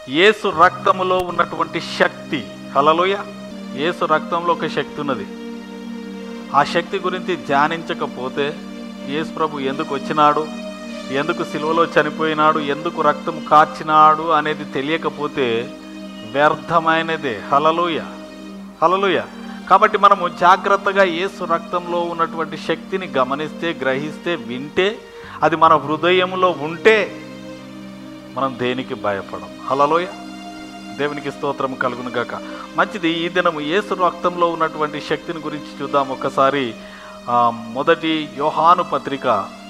యేసు రక్తములో ఉన్నటువంటి శక్తి హలలోయ యేసు రక్తంలో ఒక శక్తి ఉన్నది ఆ శక్తి గురించి ధ్యానించకపోతే యేసు ప్రభు ఎందుకు వచ్చినాడు ఎందుకు సిలువలో చనిపోయినాడు ఎందుకు రక్తం కార్చినాడు అనేది తెలియకపోతే వ్యర్థమైనదే హలలుయ హలలుయ కాబట్టి మనము జాగ్రత్తగా యేసు రక్తంలో ఉన్నటువంటి శక్తిని గమనిస్తే గ్రహిస్తే వింటే అది మన హృదయంలో ఉంటే మనం దేనికి భయపడం హలలోయ దేవునికి స్తోత్రం కలుగును గాక మంచిది ఈ దినము యేసు రక్తంలో ఉన్నటువంటి శక్తిని గురించి చూద్దాం ఒకసారి ఆ, మొదటి యోహాను పత్రిక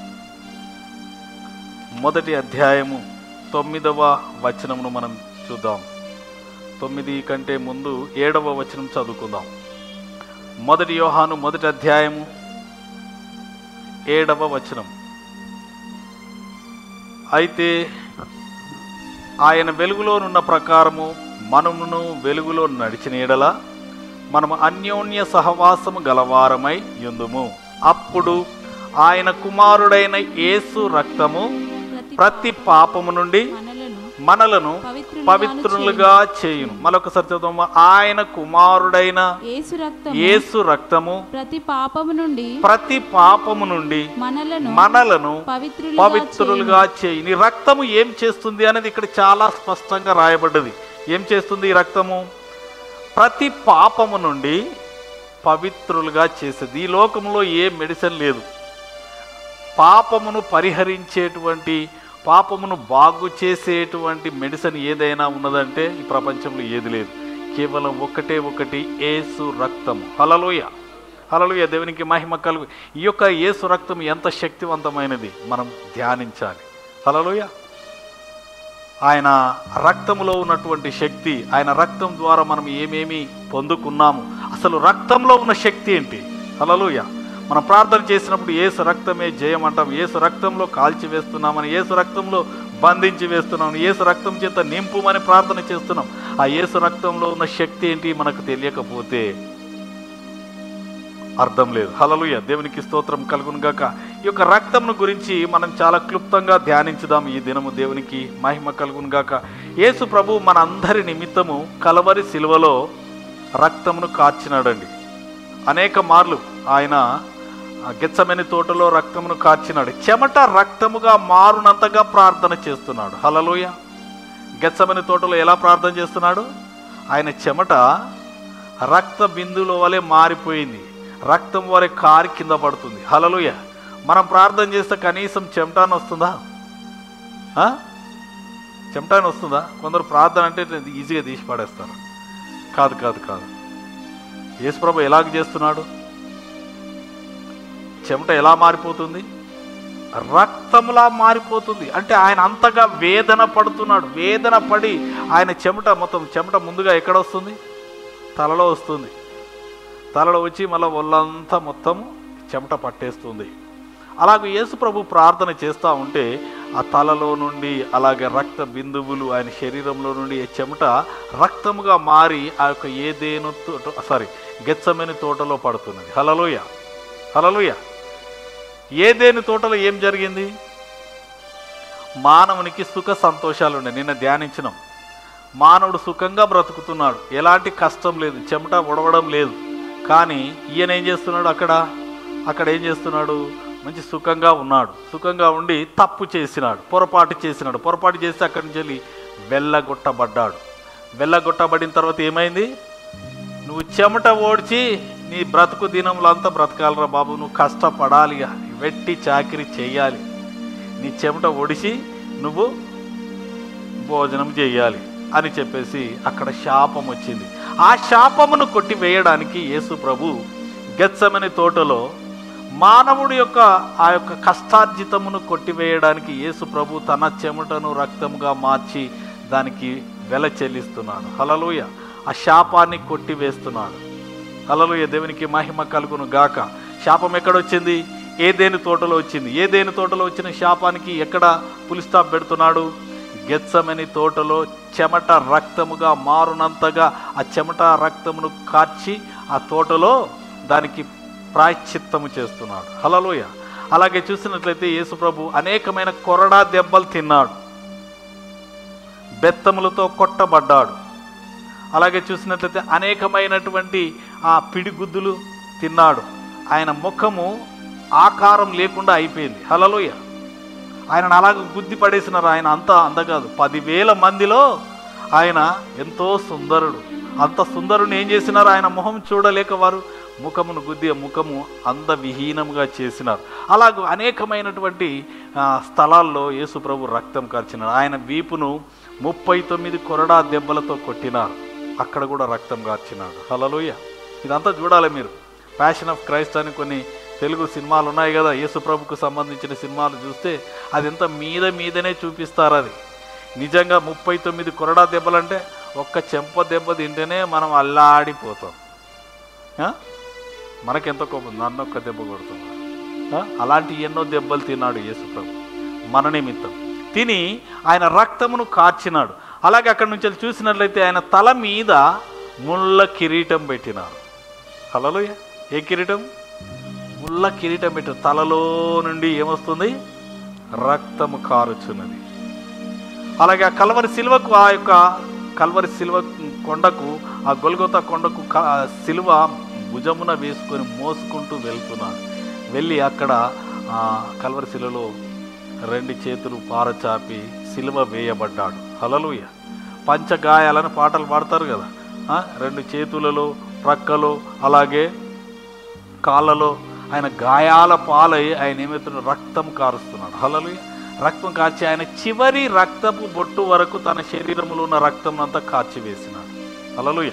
మొదటి అధ్యాయము తొమ్మిదవ వచనమును మనం చూద్దాం తొమ్మిది కంటే ముందు ఏడవ వచనం చదువుకుందాం మొదటి యోహాను మొదటి అధ్యాయము ఏడవ వచనం అయితే ఆయన వెలుగులోనున్న ప్రకారము మనమును వెలుగులో నడిచిన ఎడల మనము అన్యోన్య సహవాసము గలవారమై యుందుము అప్పుడు ఆయన కుమారుడైన యేసు రక్తము ప్రతి పాపము నుండి మనలను మనలను పవిత్రులుగాను పవిత్రులుగా చేయును మరొకసారి చదువు ఆయన కుమారుడైన యేసు రక్తం యేసు రక్తము ప్రతి పాపము నుండి ప్రతి పాపము నుండి మనలను మనలను పవిత్రులుగా పవిత్రులుగా చేయి నీ రక్తము ఏం చేస్తుంది అనేది ఇక్కడ చాలా స్పష్టంగా రాయబడ్డది ఏం చేస్తుంది ఈ రక్తము ప్రతి పాపము నుండి పవిత్రులుగా చేసేది ఈ లోకంలో ఏ మెడిసిన్ లేదు పాపమును పరిహరించేటువంటి పాపమును బాగు చేసేటువంటి మెడిసిన్ ఏదైనా ఉన్నదంటే ఈ ప్రపంచంలో ఏది లేదు కేవలం ఒకటే ఒకటి ఏసు రక్తము హలలోయ హలలోయ దేవునికి మహిమ కలుగు ఈ యొక్క ఏసు రక్తం ఎంత శక్తివంతమైనది మనం ధ్యానించాలి హలలోయ ఆయన రక్తములో ఉన్నటువంటి శక్తి ఆయన రక్తం ద్వారా మనం ఏమేమి పొందుకున్నాము అసలు రక్తంలో ఉన్న శక్తి ఏంటి హలలుయ మనం ప్రార్థన చేసినప్పుడు ఏసు రక్తమే జయం అంటాం ఏసు రక్తంలో కాల్చి వేస్తున్నామని ఏసు రక్తంలో బంధించి వేస్తున్నాం ఏసు రక్తం చేత నింపుమని ప్రార్థన చేస్తున్నాం ఆ ఏసు రక్తంలో ఉన్న శక్తి ఏంటి మనకు తెలియకపోతే అర్థం లేదు హలలుయ దేవునికి స్తోత్రం కలుగును గాక ఈ యొక్క రక్తంను గురించి మనం చాలా క్లుప్తంగా ధ్యానించుదాం ఈ దినము దేవునికి మహిమ కలుగును గాక యేసు ప్రభు మన అందరి నిమిత్తము కలవరి శిలువలో రక్తమును కార్చినాడండి అనేక మార్లు ఆయన ఆ గెచ్చమని తోటలో రక్తమును కార్చినాడు చెమట రక్తముగా మారునంతగా ప్రార్థన చేస్తున్నాడు హలలోయ గెచ్చమని తోటలో ఎలా ప్రార్థన చేస్తున్నాడు ఆయన చెమట రక్త బిందువుల వలె మారిపోయింది రక్తం వలె కారి కింద పడుతుంది హలలుయ మనం ప్రార్థన చేస్తే కనీసం చెమటాన్ని వస్తుందా ఆ? చెమటాన్ని వస్తుందా కొందరు ప్రార్థన అంటే ఈజీగా తీసి పడేస్తారు కాదు కాదు కాదు యేసుప్రభు ఎలాగ చేస్తున్నాడు చెమట ఎలా మారిపోతుంది రక్తంలా మారిపోతుంది అంటే ఆయన అంతగా వేదన పడుతున్నాడు వేదన పడి ఆయన చెమట మొత్తం చెమట ముందుగా ఎక్కడ వస్తుంది తలలో వస్తుంది తలలో వచ్చి మళ్ళీ ఒళ్ళంతా మొత్తం చెమట పట్టేస్తుంది అలాగే యేసు ప్రభు ప్రార్థన చేస్తూ ఉంటే ఆ తలలో నుండి అలాగే రక్త బిందువులు ఆయన శరీరంలో నుండి ఈ చెమట రక్తముగా మారి ఆ యొక్క ఏదేను తోట సారీ గెచ్చమని తోటలో పడుతున్నది హలలోయ హలలోయ ఏదేని తోటలో ఏం జరిగింది మానవునికి సుఖ సంతోషాలు ఉన్నాయి నిన్న ధ్యానించినాం మానవుడు సుఖంగా బ్రతుకుతున్నాడు ఎలాంటి కష్టం లేదు చెమట ఉడవడం లేదు కానీ ఈయన ఏం చేస్తున్నాడు అక్కడ అక్కడ ఏం చేస్తున్నాడు మంచి సుఖంగా ఉన్నాడు సుఖంగా ఉండి తప్పు చేసినాడు పొరపాటు చేసినాడు పొరపాటు చేసి అక్కడి నుంచి వెళ్ళి వెళ్ళగొట్టబడ్డాడు వెళ్ళగొట్టబడిన తర్వాత ఏమైంది నువ్వు చెమట ఓడ్చి నీ బ్రతుకు దినములు అంతా బ్రతకాలరా బాబు నువ్వు కష్టపడాలి వెట్టి చాకిరి చేయాలి నీ చెమట ఒడిసి నువ్వు భోజనం చేయాలి అని చెప్పేసి అక్కడ శాపం వచ్చింది ఆ శాపమును కొట్టి వేయడానికి యేసు ప్రభు గెచ్చమని తోటలో మానవుడి యొక్క ఆ యొక్క కష్టార్జితమును కొట్టివేయడానికి యేసు ప్రభు తన చెమటను రక్తముగా మార్చి దానికి వెల చెల్లిస్తున్నాడు హలలుయ ఆ శాపాన్ని కొట్టివేస్తున్నాడు హలలుయ దేవునికి మహిమ కలుగును గాక శాపం ఎక్కడొచ్చింది ఏదేని తోటలో వచ్చింది ఏదేని తోటలో వచ్చిన శాపానికి ఎక్కడ పులిస్టాప్ పెడుతున్నాడు గెచ్చమని తోటలో చెమట రక్తముగా మారునంతగా ఆ చెమట రక్తమును కార్చి ఆ తోటలో దానికి ప్రాయశ్చిత్తము చేస్తున్నాడు హలలోయ అలాగే చూసినట్లయితే యేసుప్రభు అనేకమైన కొరడా దెబ్బలు తిన్నాడు బెత్తములతో కొట్టబడ్డాడు అలాగే చూసినట్లయితే అనేకమైనటువంటి ఆ పిడిగుద్దులు తిన్నాడు ఆయన ముఖము ఆకారం లేకుండా అయిపోయింది హలలోయ ఆయనను అలాగ గుద్ది పడేసినారు ఆయన అంత అందగాదు పదివేల మందిలో ఆయన ఎంతో సుందరుడు అంత సుందరుని ఏం చేసినారు ఆయన ముఖం చూడలేక వారు ముఖమును గుద్ది ఆ ముఖము అందవిహీనంగా చేసినారు అలాగ అనేకమైనటువంటి ఆ, స్థలాల్లో యేసు ప్రభు రక్తం కార్చినారు ఆయన వీపును ముప్పై తొమ్మిది కొరడా దెబ్బలతో కొట్టినారు అక్కడ కూడా రక్తం కార్చినాడు హలలోయ ఇదంతా చూడాలి మీరు ప్యాషన్ ఆఫ్ క్రైస్ట్ అని కొన్ని తెలుగు సినిమాలు ఉన్నాయి కదా యేసు ప్రభుకు సంబంధించిన సినిమాలు చూస్తే అది ఎంత మీద మీదనే చూపిస్తారు అది నిజంగా ముప్పై తొమ్మిది కొరడా దెబ్బలంటే ఒక్క చెంప దెబ్బ తింటేనే మనం అల్లాడిపోతాం ఆ? మనకెంత కోపం నన్ను ఒక్క దెబ్బ కొడుతుంది ఆ? అలాంటి ఎన్నో దెబ్బలు తిన్నాడు యేసు ప్రభు మన నిమిత్తం తిని ఆయన రక్తమును కార్చినాడు అలాగే అక్కడి నుంచి వెళ్ళి చూసినట్లయితే ఆయన తల మీద ముళ్ళ కిరీటం పెట్టినారు హలోయ ఏ కిరీటం ముళ్ళ కిరీటం పెట్టిన తలలో నుండి ఏమొస్తుంది రక్తము కారుచున్నది అలాగే ఆ కల్వరి శిలువకు ఆ యొక్క కల్వరి శిలువ కొండకు ఆ గొల్గొత కొండకు క- ఆ శిలువ భుజమున వేసుకొని మోసుకుంటూ వెళ్తున్నాడు వెళ్ళి అక్కడ ఆ కల్వరి శిలువలో రెండు చేతులు పారచాపి శిలువ వేయబడ్డాడు హలలుయ పంచగాయాలని పాటలు పాడతారు కదా ఆ, రెండు చేతులలో ప్రక్కలో అలాగే కాళ్ళలో ఆయన గాయాల పాలై ఆయన ఏమవుతున్నాడు రక్తం కారుస్తున్నాడు హలలు రక్తం కార్చి ఆయన చివరి రక్తపు బొట్టు వరకు తన శరీరంలో ఉన్న రక్తం అంతా కార్చివేసినాడు హలలుయ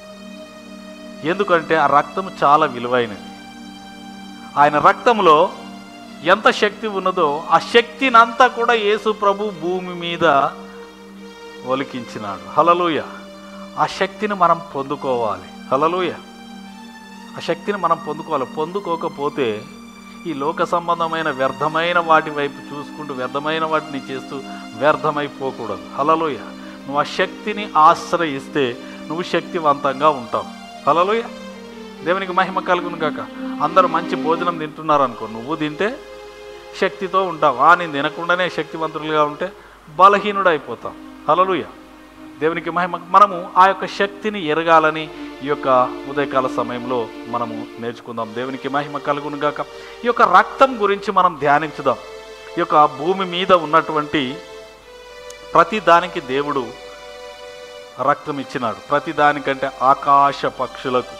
ఎందుకంటే ఆ రక్తం చాలా విలువైనది ఆయన రక్తంలో ఎంత శక్తి ఉన్నదో ఆ శక్తినంతా కూడా యేసు ప్రభు భూమి మీద ఒలికించినాడు హలలుయ ఆ శక్తిని మనం పొందుకోవాలి హలలుయ ఆ శక్తిని మనం పొందుకోవాలి పొందుకోకపోతే ఈ లోక సంబంధమైన వ్యర్థమైన వాటి వైపు చూసుకుంటూ వ్యర్థమైన వాటిని చేస్తూ వ్యర్థమైపోకూడదు హలలోయ నువ్వు ఆ శక్తిని ఆశ్రయిస్తే నువ్వు శక్తివంతంగా ఉంటావు హలలోయ దేవునికి మహిమ కలుగును కాక అందరూ మంచి భోజనం తింటున్నారు అనుకో నువ్వు తింటే శక్తితో ఉంటావు ఆ నేను తినకుండానే శక్తివంతులుగా ఉంటే బలహీనుడు అయిపోతాం హలలుయ దేవునికి మహిమ మనము ఆ యొక్క శక్తిని ఎరగాలని ఈ యొక్క ఉదయకాల సమయంలో మనము నేర్చుకుందాం దేవునికి మహిమ కలుగును గాక ఈ యొక్క రక్తం గురించి మనం ధ్యానించుదాం ఈ యొక్క భూమి మీద ఉన్నటువంటి ప్రతి దానికి దేవుడు రక్తం ఇచ్చినాడు ప్రతి దానికంటే ఆకాశ పక్షులకు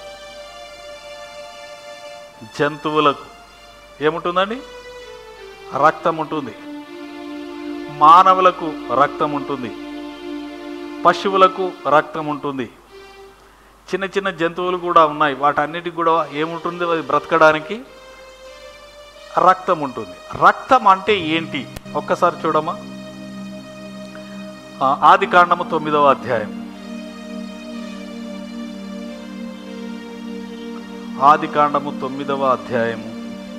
జంతువులకు ఏముంటుందండి రక్తం ఉంటుంది మానవులకు రక్తం ఉంటుంది పశువులకు రక్తం ఉంటుంది చిన్న చిన్న జంతువులు కూడా ఉన్నాయి వాటన్నిటికి కూడా ఏముంటుంది అది బ్రతకడానికి రక్తం ఉంటుంది రక్తం అంటే ఏంటి ఒక్కసారి చూడమ్మా ఆ, ఆది కాండము తొమ్మిదవ అధ్యాయం ఆది కాండము తొమ్మిదవ అధ్యాయము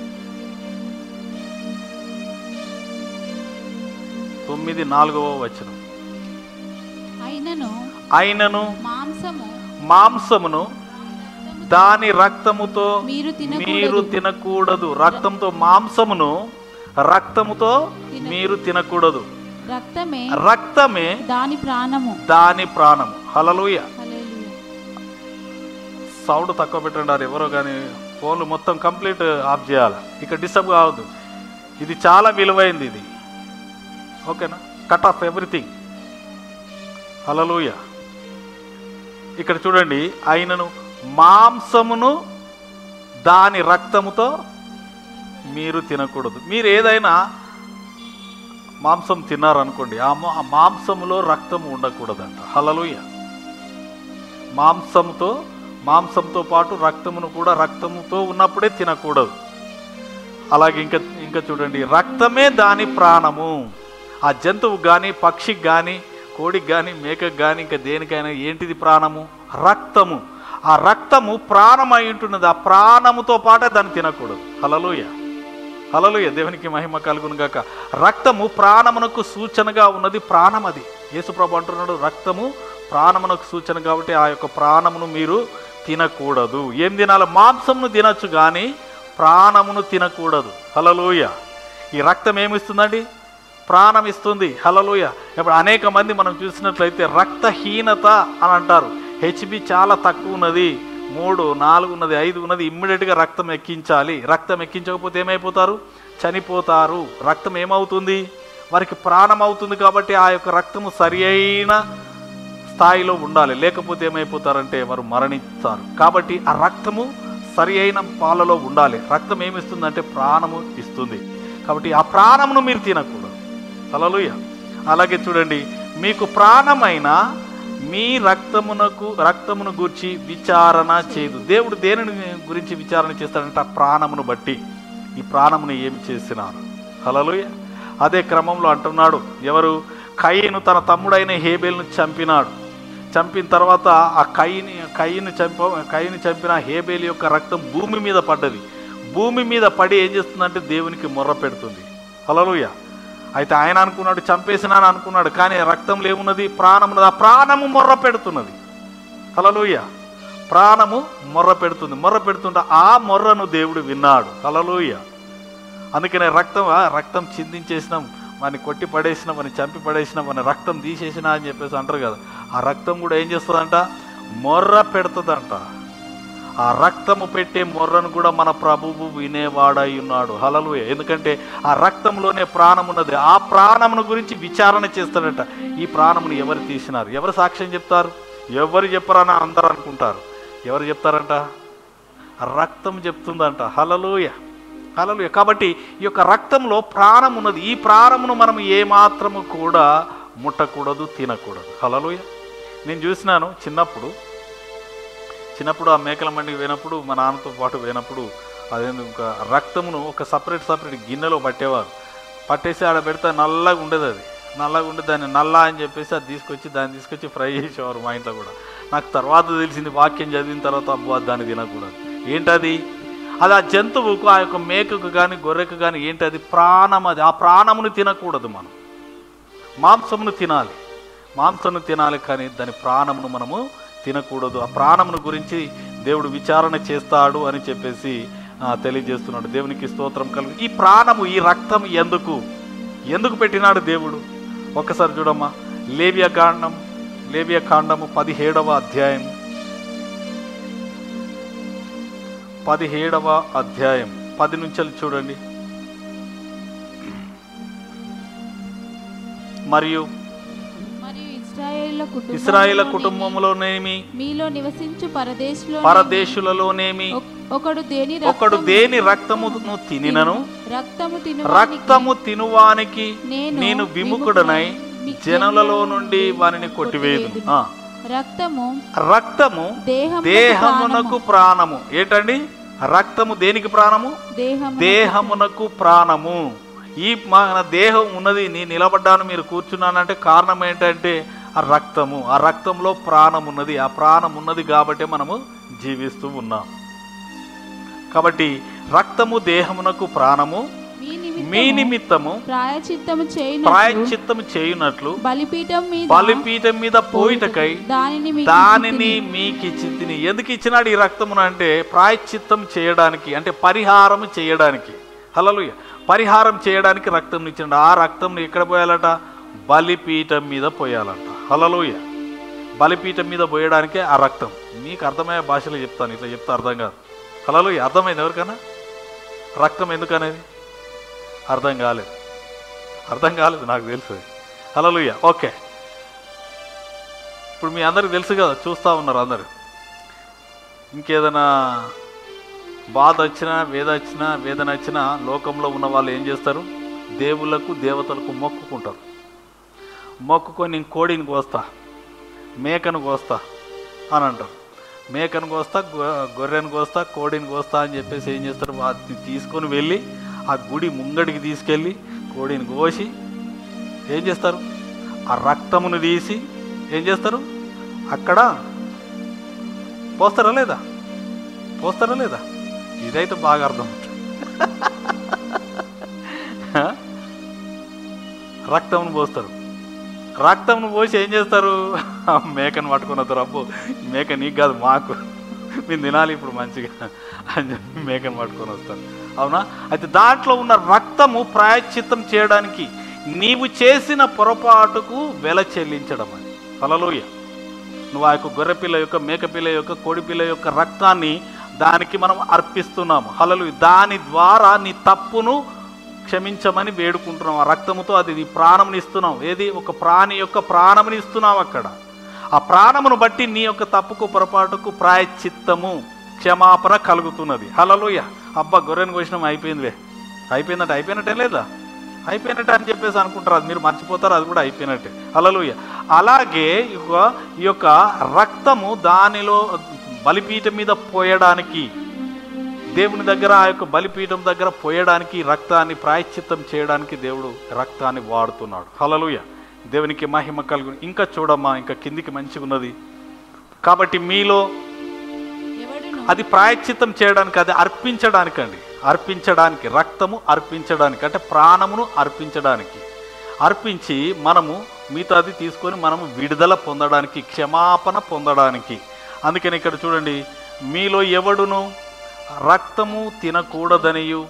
తొమ్మిది నాలుగవ వచనం అయినను అయినను మాంసము మాంసమును దాని రక్తముతో మీరు తినకూడదు. మీరు తినకూడదు రక్తంతో మాంసమును రక్తముతో మీరు తినకూడదు రక్తమే రక్తమే దాని ప్రాణము దాని ప్రాణము హలలుయ హల్లెలూయా. సౌండ్ తక్కువ పెట్టండి ఎవరో కానీ ఫోన్లు మొత్తం కంప్లీట్ ఆఫ్ చేయాలి ఇక్కడ డిస్టర్బ్ కావద్దు ఇది చాలా విలువైంది ఇది ఓకేనా కట్ ఆఫ్ ఎవ్రీథింగ్ హలలుయ ఇక్కడ చూడండి ఆయనను మాంసమును దాని రక్తముతో మీరు తినకూడదు మీరు ఏదైనా మాంసం తిన్నారనుకోండి ఆ మా- ఆ మాంసములో రక్తం ఉండకూడదంట హలలుయ మాంసంతో మాంసంతో పాటు రక్తమును కూడా రక్తముతో ఉన్నప్పుడే తినకూడదు అలాగే ఇంకా ఇంకా చూడండి రక్తమే దాని ప్రాణము ఆ జంతువు కానీ పక్షికి కానీ కోడికి కానీ మేకకి కానీ ఇంకా దేనికైనా ఏంటిది ప్రాణము రక్తము ఆ రక్తము ప్రాణమై ఉంటున్నది ఆ ప్రాణముతో పాటే దాన్ని తినకూడదు హలలుయ హలలుయ దేవునికి మహిమ కలుగును గాక రక్తము ప్రాణమునకు సూచనగా ఉన్నది ప్రాణం అది యేసుప్రభు అంటున్నాడు రక్తము ప్రాణమునకు సూచన కాబట్టి ఆ యొక్క ప్రాణమును మీరు తినకూడదు ఏం తినాలి మాంసమును తినచ్చు కానీ ప్రాణమును తినకూడదు హలలుయ ఈ రక్తం ఏమిస్తుందండి ప్రాణం ఇస్తుంది హలలుయ ఇప్పుడు అనేక మంది మనం చూసినట్లయితే రక్తహీనత అని అంటారు హెచ్బి చాలా తక్కువ ఉన్నది మూడు నాలుగు ఉన్నది ఐదు ఉన్నది ఇమ్మీడియట్గా రక్తం ఎక్కించాలి రక్తం ఎక్కించకపోతే ఏమైపోతారు చనిపోతారు రక్తం ఏమవుతుంది వారికి ప్రాణం అవుతుంది కాబట్టి ఆ యొక్క రక్తము సరి అయిన స్థాయిలో ఉండాలి లేకపోతే ఏమైపోతారంటే వారు మరణిస్తారు కాబట్టి ఆ రక్తము సరి అయిన పాలలో ఉండాలి రక్తం ఏమిస్తుందంటే ప్రాణము ఇస్తుంది కాబట్టి ఆ ప్రాణమును మీరు తినకూడదు హల్లెలూయా అలాగే చూడండి మీకు ప్రాణమైన మీ రక్తమునకు రక్తమును గురించి విచారణ చేయదు దేవుడు దేనిని గురించి విచారణ చేస్తాడంటే ఆ ప్రాణమును బట్టి ఈ ప్రాణమును ఏమి చేసినారు హలలుయ అదే క్రమంలో అంటున్నాడు ఎవరు కయ్యను తన తమ్ముడైన హేబేల్ను చంపినాడు చంపిన తర్వాత ఆ కయ్యని కయ్యను చంప కయ్యను చంపిన హేబేల్ యొక్క రక్తం భూమి మీద పడ్డది భూమి మీద పడి ఏం చేస్తుందంటే దేవునికి మొర్ర పెడుతుంది హలలుయ అయితే ఆయన అనుకున్నాడు చంపేసినాను అనుకున్నాడు కానీ రక్తంలో ఏమున్నది ప్రాణం ఉన్నది ఆ ప్రాణము మొర్ర పెడుతున్నది హలలుయ ప్రాణము మొర్ర పెడుతుంది మొర్ర పెడుతుంటే ఆ మొర్రను దేవుడు విన్నాడు హలలుయ అందుకనే రక్తం ఆ రక్తం చిందించేసినాం వాడిని కొట్టి పడేసినాం వాడిని చంపి పడేసినాం వాడిని రక్తం తీసేసినా అని చెప్పేసి అంటారు కదా ఆ రక్తం కూడా ఏం చేస్తుందంట మొర్ర పెడుతుందంట ఆ రక్తము పెట్టే మొర్రను కూడా మన ప్రభువు వినేవాడై ఉన్నాడు హలలు ఎందుకంటే ఆ రక్తంలోనే ప్రాణం ఉన్నది ఆ ప్రాణమును గురించి విచారణ చేస్తాడట ఈ ప్రాణమును ఎవరు తీసినారు ఎవరు సాక్ష్యం చెప్తారు ఎవరు చెప్పరని అందరూ అనుకుంటారు ఎవరు చెప్తారంట రక్తం చెప్తుందంట హలలుయ హలలుయ కాబట్టి ఈ యొక్క రక్తంలో ప్రాణం ఉన్నది ఈ ప్రాణమును మనం ఏమాత్రము కూడా ముట్టకూడదు తినకూడదు హలలుయ నేను చూసినాను చిన్నప్పుడు చిన్నప్పుడు ఆ మేకల మండికి పోయినప్పుడు మా నాన్నతో పాటు పోయినప్పుడు అదేంది ఇంకా రక్తమును ఒక సపరేట్ సపరేట్ గిన్నెలో పట్టేవారు పట్టేసి ఆడ పెడితే నల్లగా ఉండేది అది నల్లగా ఉండి దాన్ని నల్ల అని చెప్పేసి అది తీసుకొచ్చి దాన్ని తీసుకొచ్చి ఫ్రై చేసేవారు మా ఇంట్లో కూడా నాకు తర్వాత తెలిసింది వాక్యం చదివిన తర్వాత అబ్బో అది దాన్ని తినకూడదు ఏంటది అది ఆ జంతువుకు ఆ యొక్క మేకకు కానీ గొర్రెకు కానీ ఏంటి అది ప్రాణం అది ఆ ప్రాణమును తినకూడదు మనం మాంసమును తినాలి మాంసమును తినాలి కానీ దాని ప్రాణమును మనము తినకూడదు ఆ ప్రాణమును గురించి దేవుడు విచారణ చేస్తాడు అని చెప్పేసి ఆ, తెలియజేస్తున్నాడు దేవునికి స్తోత్రం కలుగు ఈ ప్రాణము ఈ రక్తం ఎందుకు ఎందుకు పెట్టినాడు దేవుడు ఒక్కసారి చూడమ్మా లేవియ కాండం లేవియ కాండము పదిహేడవ అధ్యాయం పదిహేడవ అధ్యాయం పది నుంచి చూడండి మరియు మరియు ఇస్రాయేళ్ల కుటుంబం ఇస్రాయేల్ కుటుంబంలోనేమి మీలో నివసించు పరదేశులో పరదేశులలోనేమి ఒకడు దేని ఒకడు రక్తము- దేని రక్తమును తినినను రక్తము తిను రక్తము తినువానికి నేను నేను విముఖుడనై మీ- జనులలో నుండి వానిని కొట్టివేయుదును ఆ, రక్తము రక్తము దేహము దేహమునకు ప్రాణము ఏంటండి రక్తము దేనికి ప్రాణము దేహము దేహమునకు ప్రాణము ఈ మన దేహం ఉన్నది నీ నిలబడ్డాను మీరు కూర్చున్నానంటే కారణం ఏంటంటే ఆ రక్తము ఆ రక్తంలో ప్రాణం ఉన్నది ఆ ప్రాణం ఉన్నది కాబట్టి మనము జీవిస్తూ ఉన్నాం కాబట్టి రక్తము దేహమునకు ప్రాణము మీ మీ నిమిత్తము నిమిత్తము ప్రాయచిత్తము చేయు ప్రాయశ్చిత్తము చేయునట్లు బలిపీఠం మీద బలిపీఠం మీద పోయిటకై దానిని మీకు దానిని మీకు ఇచ్చి ఎందుకు ఇచ్చినాడు ఈ రక్తమును అంటే ప్రాయశ్చిత్తం చేయడానికి అంటే పరిహారం చేయడానికి హలలుయ పరిహారం చేయడానికి రక్తం ఇచ్చిండు ఆ రక్తం ఎక్కడ పోయాలట బలిపీఠం మీద పోయాలంట హలలుయ బలిపీఠం మీద పోయడానికే ఆ రక్తం మీకు అర్థమయ్యే భాషలో చెప్తాను ఇట్లా చెప్తే అర్థం కాదు హలలుయ అర్థమైంది ఎవరికైనా రక్తం ఎందుకు అనేది అర్థం కాలేదు అర్థం కాలేదు నాకు తెలుసు హలలుయ ఓకే ఇప్పుడు మీ అందరికి తెలుసు కదా చూస్తూ ఉన్నారు అందరు ఇంకేదైనా బాధ వచ్చినా వేద వచ్చినా వేదన వచ్చినా లోకంలో ఉన్న వాళ్ళు ఏం చేస్తారు దేవుళ్ళకు దేవతలకు మొక్కుకుంటారు మొక్కుకొని నేను కోడిని కోస్తా మేకను కోస్తా అని అంటారు మేకను కోస్తా గొ- గొర్రెను కోస్తా కోడిని కోస్తా అని చెప్పేసి ఏం చేస్తారు వాటిని తీసుకొని వెళ్ళి ఆ గుడి ముంగడికి తీసుకెళ్ళి కోడిని కోసి ఏం చేస్తారు ఆ రక్తమును తీసి ఏం చేస్తారు అక్కడ పోస్తారా లేదా పోస్తారా లేదా ఇదైతే బాగా అర్థం హ? రక్తంను పోస్తారు రక్తంను పోసి ఏం చేస్తారు ఆ మేకను పట్టుకొని వస్తారు అబ్బో ఈ మేక నీకు కాదు మాకు మేము తినాలి ఇప్పుడు మంచిగా అని చెప్పి మేకను పట్టుకొని వస్తారు అవునా అయితే దాంట్లో ఉన్న రక్తము ప్రాయశ్చిత్తం చేయడానికి నీవు చేసిన పొరపాటుకు వెల చెల్లించడం అని హలలోయ నువ్వు ఆ యొక్క గొర్రెపిల్ల యొక్క మేకపిల్ల యొక్క కోడిపిల్ల యొక్క రక్తాన్ని దానికి మనం అర్పిస్తున్నాము హలలు దాని ద్వారా నీ తప్పును క్షమించమని వేడుకుంటున్నాం ఆ రక్తముతో అది నీ ప్రాణముని ఇస్తున్నాం ఏది ఒక ప్రాణి యొక్క ప్రాణముని ఇస్తున్నాం అక్కడ ఆ ప్రాణమును బట్టి నీ యొక్క తప్పుకు పొరపాటుకు ప్రాయచిత్తము క్షమాపణ కలుగుతున్నది హలలుయ అబ్బా గొర్రెను కోసినాం అయిపోయిందిలే అయిపోయిందంటే అయిపోయినట్టే లేదా అయిపోయినట్టే అని చెప్పేసి అనుకుంటారు అది మీరు మర్చిపోతారు అది కూడా అయిపోయినట్టే హలలుయ అలాగే ఈ యొక్క- ఈ యొక్క రక్తము దానిలో బలిపీఠం మీద పోయడానికి దేవుని దగ్గర ఆ యొక్క బలిపీఠం దగ్గర పోయడానికి ఈ రక్తాన్ని ప్రాయశ్చిత్తం చేయడానికి దేవుడు రక్తాన్ని వాడుతున్నాడు హలలుయ దేవునికి మహిమ కలుగు ఇంకా చూడమ్మా ఇంకా కిందికి మంచిగా ఉన్నది కాబట్టి మీలో ఎవడును అది ప్రాయశ్చిత్తం చేయడానికి అది అర్పించడానికండి అర్పించడానికి రక్తము అర్పించడానికి అంటే ప్రాణమును అర్పించడానికి అర్పించి మనము మిగతాది తీసుకొని మనము విడుదల పొందడానికి క్షమాపణ పొందడానికి అందుకని ఇక్కడ చూడండి మీలో ఎవడును రక్తము తినకూడదనియు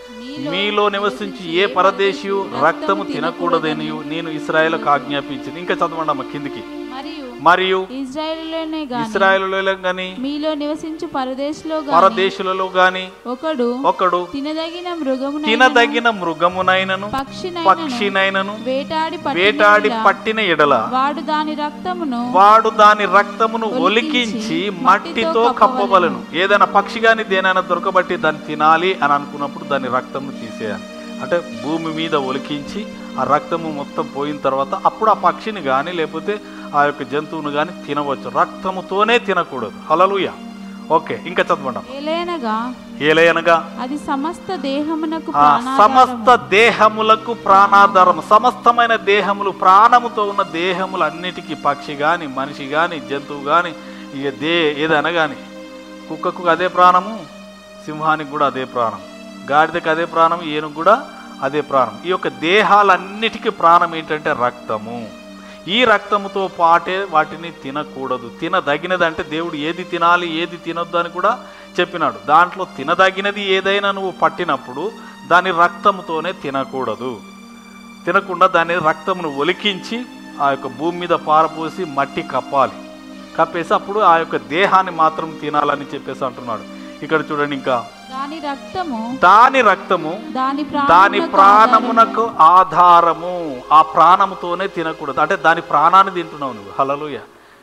మీలో నివసించి ఏ పరదేశియు రక్తము తినకూడదనియు నేను ఇస్రాయేల్కు ఆజ్ఞాపించింది ఇంకా చదవండి అమ్మ కిందికి మరియు మరియు ఇజ్రాయేలులోనే గాని ఇస్రాయేలులో గాని మీలో నివసించు పరదేశంలో గాని పరదేశులలో గాని ఒకడు ఒకడు తినదగిన మృగమున తినదగిన మృగమునైనను పక్షినైనను పక్షినైనను వేటాడి పట్టిన వేటాడి ఎడల పట్టిన ఎడల వాడు దాని రక్తమును వాడు దాని రక్తమును ఒలికించి ఒలికించి మట్టితో మట్టితో కప్పవలెను. కప్పవలను ఏదైనా పక్షి కానీ దేనైనా దొరకబట్టి దాన్ని తినాలి అని అనుకున్నప్పుడు దాని రక్తమును తీసేయాలి అంటే భూమి మీద ఒలికించి ఆ రక్తము మొత్తం పోయిన తర్వాత అప్పుడు ఆ పక్షిని కానీ లేకపోతే ఆ యొక్క జంతువును కానీ తినవచ్చు రక్తముతోనే తినకూడదు హలలుయ ఓకే ఇంకా చదవండి ఏలైనగా ఏలయనగా అది సమస్త దేహమునకు ఆ సమస్త దేహములకు ప్రాణాధారం సమస్తమైన దేహములు ప్రాణముతో ఉన్న దేహములు అన్నిటికీ పక్షి కానీ మనిషి కానీ జంతువు కానీ ఇక దే ఏదైనా కానీ కుక్కకు అదే ప్రాణము సింహానికి కూడా అదే ప్రాణం గాడిదకి అదే ప్రాణం ఏనుగు కూడా అదే ప్రాణం ఈ యొక్క దేహాలన్నిటికీ ప్రాణం ఏంటంటే రక్తము ఈ రక్తముతో పాటే వాటిని తినకూడదు తినదగినది అంటే దేవుడు ఏది తినాలి ఏది తినొద్దు అని కూడా చెప్పినాడు దాంట్లో తినదగినది ఏదైనా నువ్వు పట్టినప్పుడు దాని రక్తముతోనే తినకూడదు తినకుండా దాని రక్తమును ఒలికించి ఆ యొక్క భూమి మీద పారపోసి మట్టి కప్పాలి కప్పేసి అప్పుడు ఆ యొక్క దేహాన్ని మాత్రం తినాలని చెప్పేసి అంటున్నాడు ఇక్కడ చూడండి ఇంకా దాని రక్తము దాని రక్తము దాని దాని ప్రాణమునకు ప్రాణమునకు ఆధారము ఆ ప్రాణముతోనే తినకూడదు అంటే దాని ప్రాణాన్ని తింటున్నావు నువ్వు హలలుయ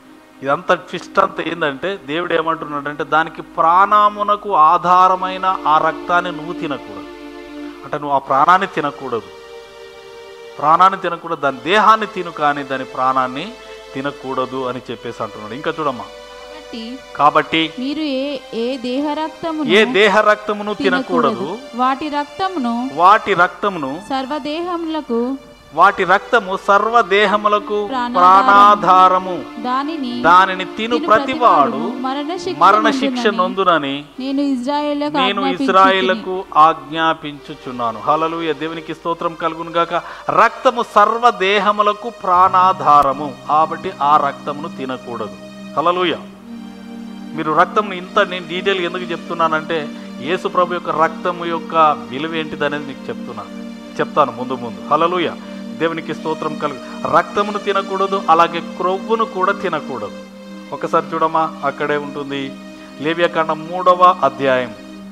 ఇదంతా ట్విస్ట్ అంతా ఏంటంటే దేవుడు ఏమంటున్నాడంటే దానికి ప్రాణమునకు ఆధారమైన ఆ రక్తాన్ని నువ్వు తినకూడదు అంటే నువ్వు ఆ ప్రాణాన్ని తినకూడదు ప్రాణాన్ని తినకూడదు దాని దేహాన్ని తిను కానీ దాని ప్రాణాన్ని తినకూడదు అని చెప్పేసి అంటున్నాడు ఇంకా చూడమ్మా కాబట్టి కాబట్టి మీరు ఏ ఏ దేహ రక్తమును ఏ దేహ రక్తమును తినకూడదు వాటి రక్తమును వాటి రక్తమును సర్వదేహములకు వాటి రక్తము సర్వ దేహములకు ప్రాణాధారము. ప్రాణాధారము దానిని దానిని తిను ప్రతివాడు మరణ శిక్ష మరణ శిక్ష నొందునని నొందునని నేను ఇజ్రాయేళ్లకు నేను ఆజ్ఞాపించి ఇస్రాయేళ్లకు ఆజ్ఞాపించుచున్నాను హలలుయ దేవునికి స్తోత్రం కలుగును గాక రక్తము సర్వ దేహములకు ప్రాణాధారము కాబట్టి ఆ రక్తమును తినకూడదు హలలుయ మీరు రక్తంను ఇంత నేను డీటెయిల్ ఎందుకు చెప్తున్నానంటే యేసు ప్రభు యొక్క రక్తము యొక్క విలువ ఏంటిది అనేది మీకు చెప్తున్నాను చెప్తాను ముందు ముందు హలలుయ దేవునికి స్తోత్రం కలుగు రక్తమును తినకూడదు అలాగే క్రొవ్వును కూడా తినకూడదు ఒకసారి చూడమ్మా అక్కడే ఉంటుంది లేవ్యకాండం మూడవ అధ్యాయం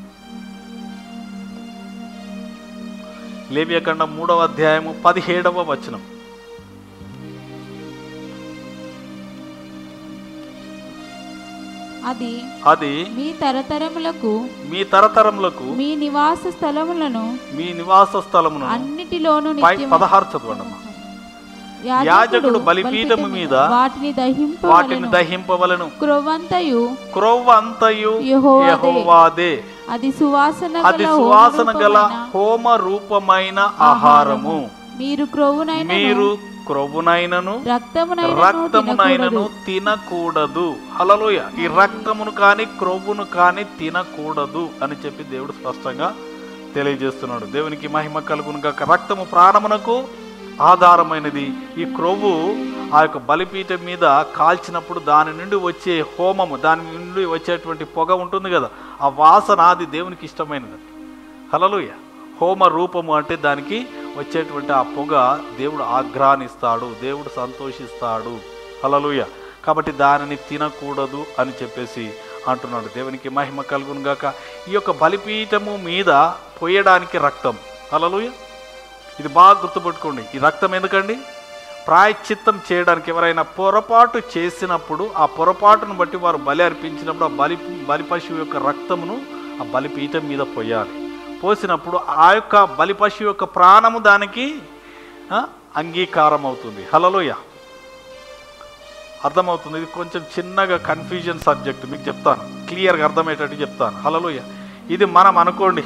లేవ్యకాండం మూడవ అధ్యాయము పదిహేడవ వచనం అది అది మీ తరతరములకు మీ తరతరములకు మీ నివాస స్థలములను మీ నివాస స్థలమును అన్నిటిలోను పై నిత్యము పదహారు చదవండమ్మా యాజకుడు బలిపీఠము మీద వాటిని దహింప వాటిని దహింపవలను క్రొవ్వంతయు క్రొవ్వ అంతయు యెహోవాదే. యెహోవాదే అది సువాసన అది గల సువాసన గల హోమరూపమైన హోమ రూపమైన ఆహారము మీరు క్రొవ్వునైన మీరు క్రొవ్వునైనను రక్తమునైన రక్తమునైనను తినకూడదు హలలోయ ఈ రక్తమును కానీ క్రొవ్వును కానీ తినకూడదు అని చెప్పి దేవుడు స్పష్టంగా తెలియజేస్తున్నాడు దేవునికి మహిమ కలుగును గాక రక్తము ప్రాణమునకు ఆధారమైనది ఈ క్రొవ్వు ఆ యొక్క బలిపీఠం మీద కాల్చినప్పుడు దాని నుండి వచ్చే హోమము దాని నుండి వచ్చేటువంటి పొగ ఉంటుంది కదా ఆ వాసన అది దేవునికి ఇష్టమైనది హలలుయ హోమ రూపము అంటే దానికి వచ్చేటువంటి ఆ పొగ దేవుడు ఆగ్రహానిస్తాడు దేవుడు సంతోషిస్తాడు హలలుయ కాబట్టి దానిని తినకూడదు అని చెప్పేసి అంటున్నాడు దేవునికి మహిమ కలుగును గాక ఈ యొక్క బలిపీఠము మీద పోయడానికి రక్తం హలలుయ ఇది బాగా గుర్తుపెట్టుకోండి ఈ రక్తం ఎందుకండి ప్రాయశ్చిత్తం చేయడానికి ఎవరైనా పొరపాటు చేసినప్పుడు ఆ పొరపాటును బట్టి వారు బలి అర్పించినప్పుడు ఆ బలి బలి పశువు యొక్క రక్తమును ఆ బలిపీఠం మీద పోయాలి పోసినప్పుడు ఆ యొక్క బలి పశువు యొక్క ప్రాణము దానికి ఆ, అంగీకారం అవుతుంది హలలోయ అర్థమవుతుంది ఇది కొంచెం చిన్నగా కన్ఫ్యూజన్ సబ్జెక్ట్ మీకు చెప్తాను క్లియర్గా అర్థమయ్యేటట్టు చెప్తాను హలలోయ ఇది మనం అనుకోండి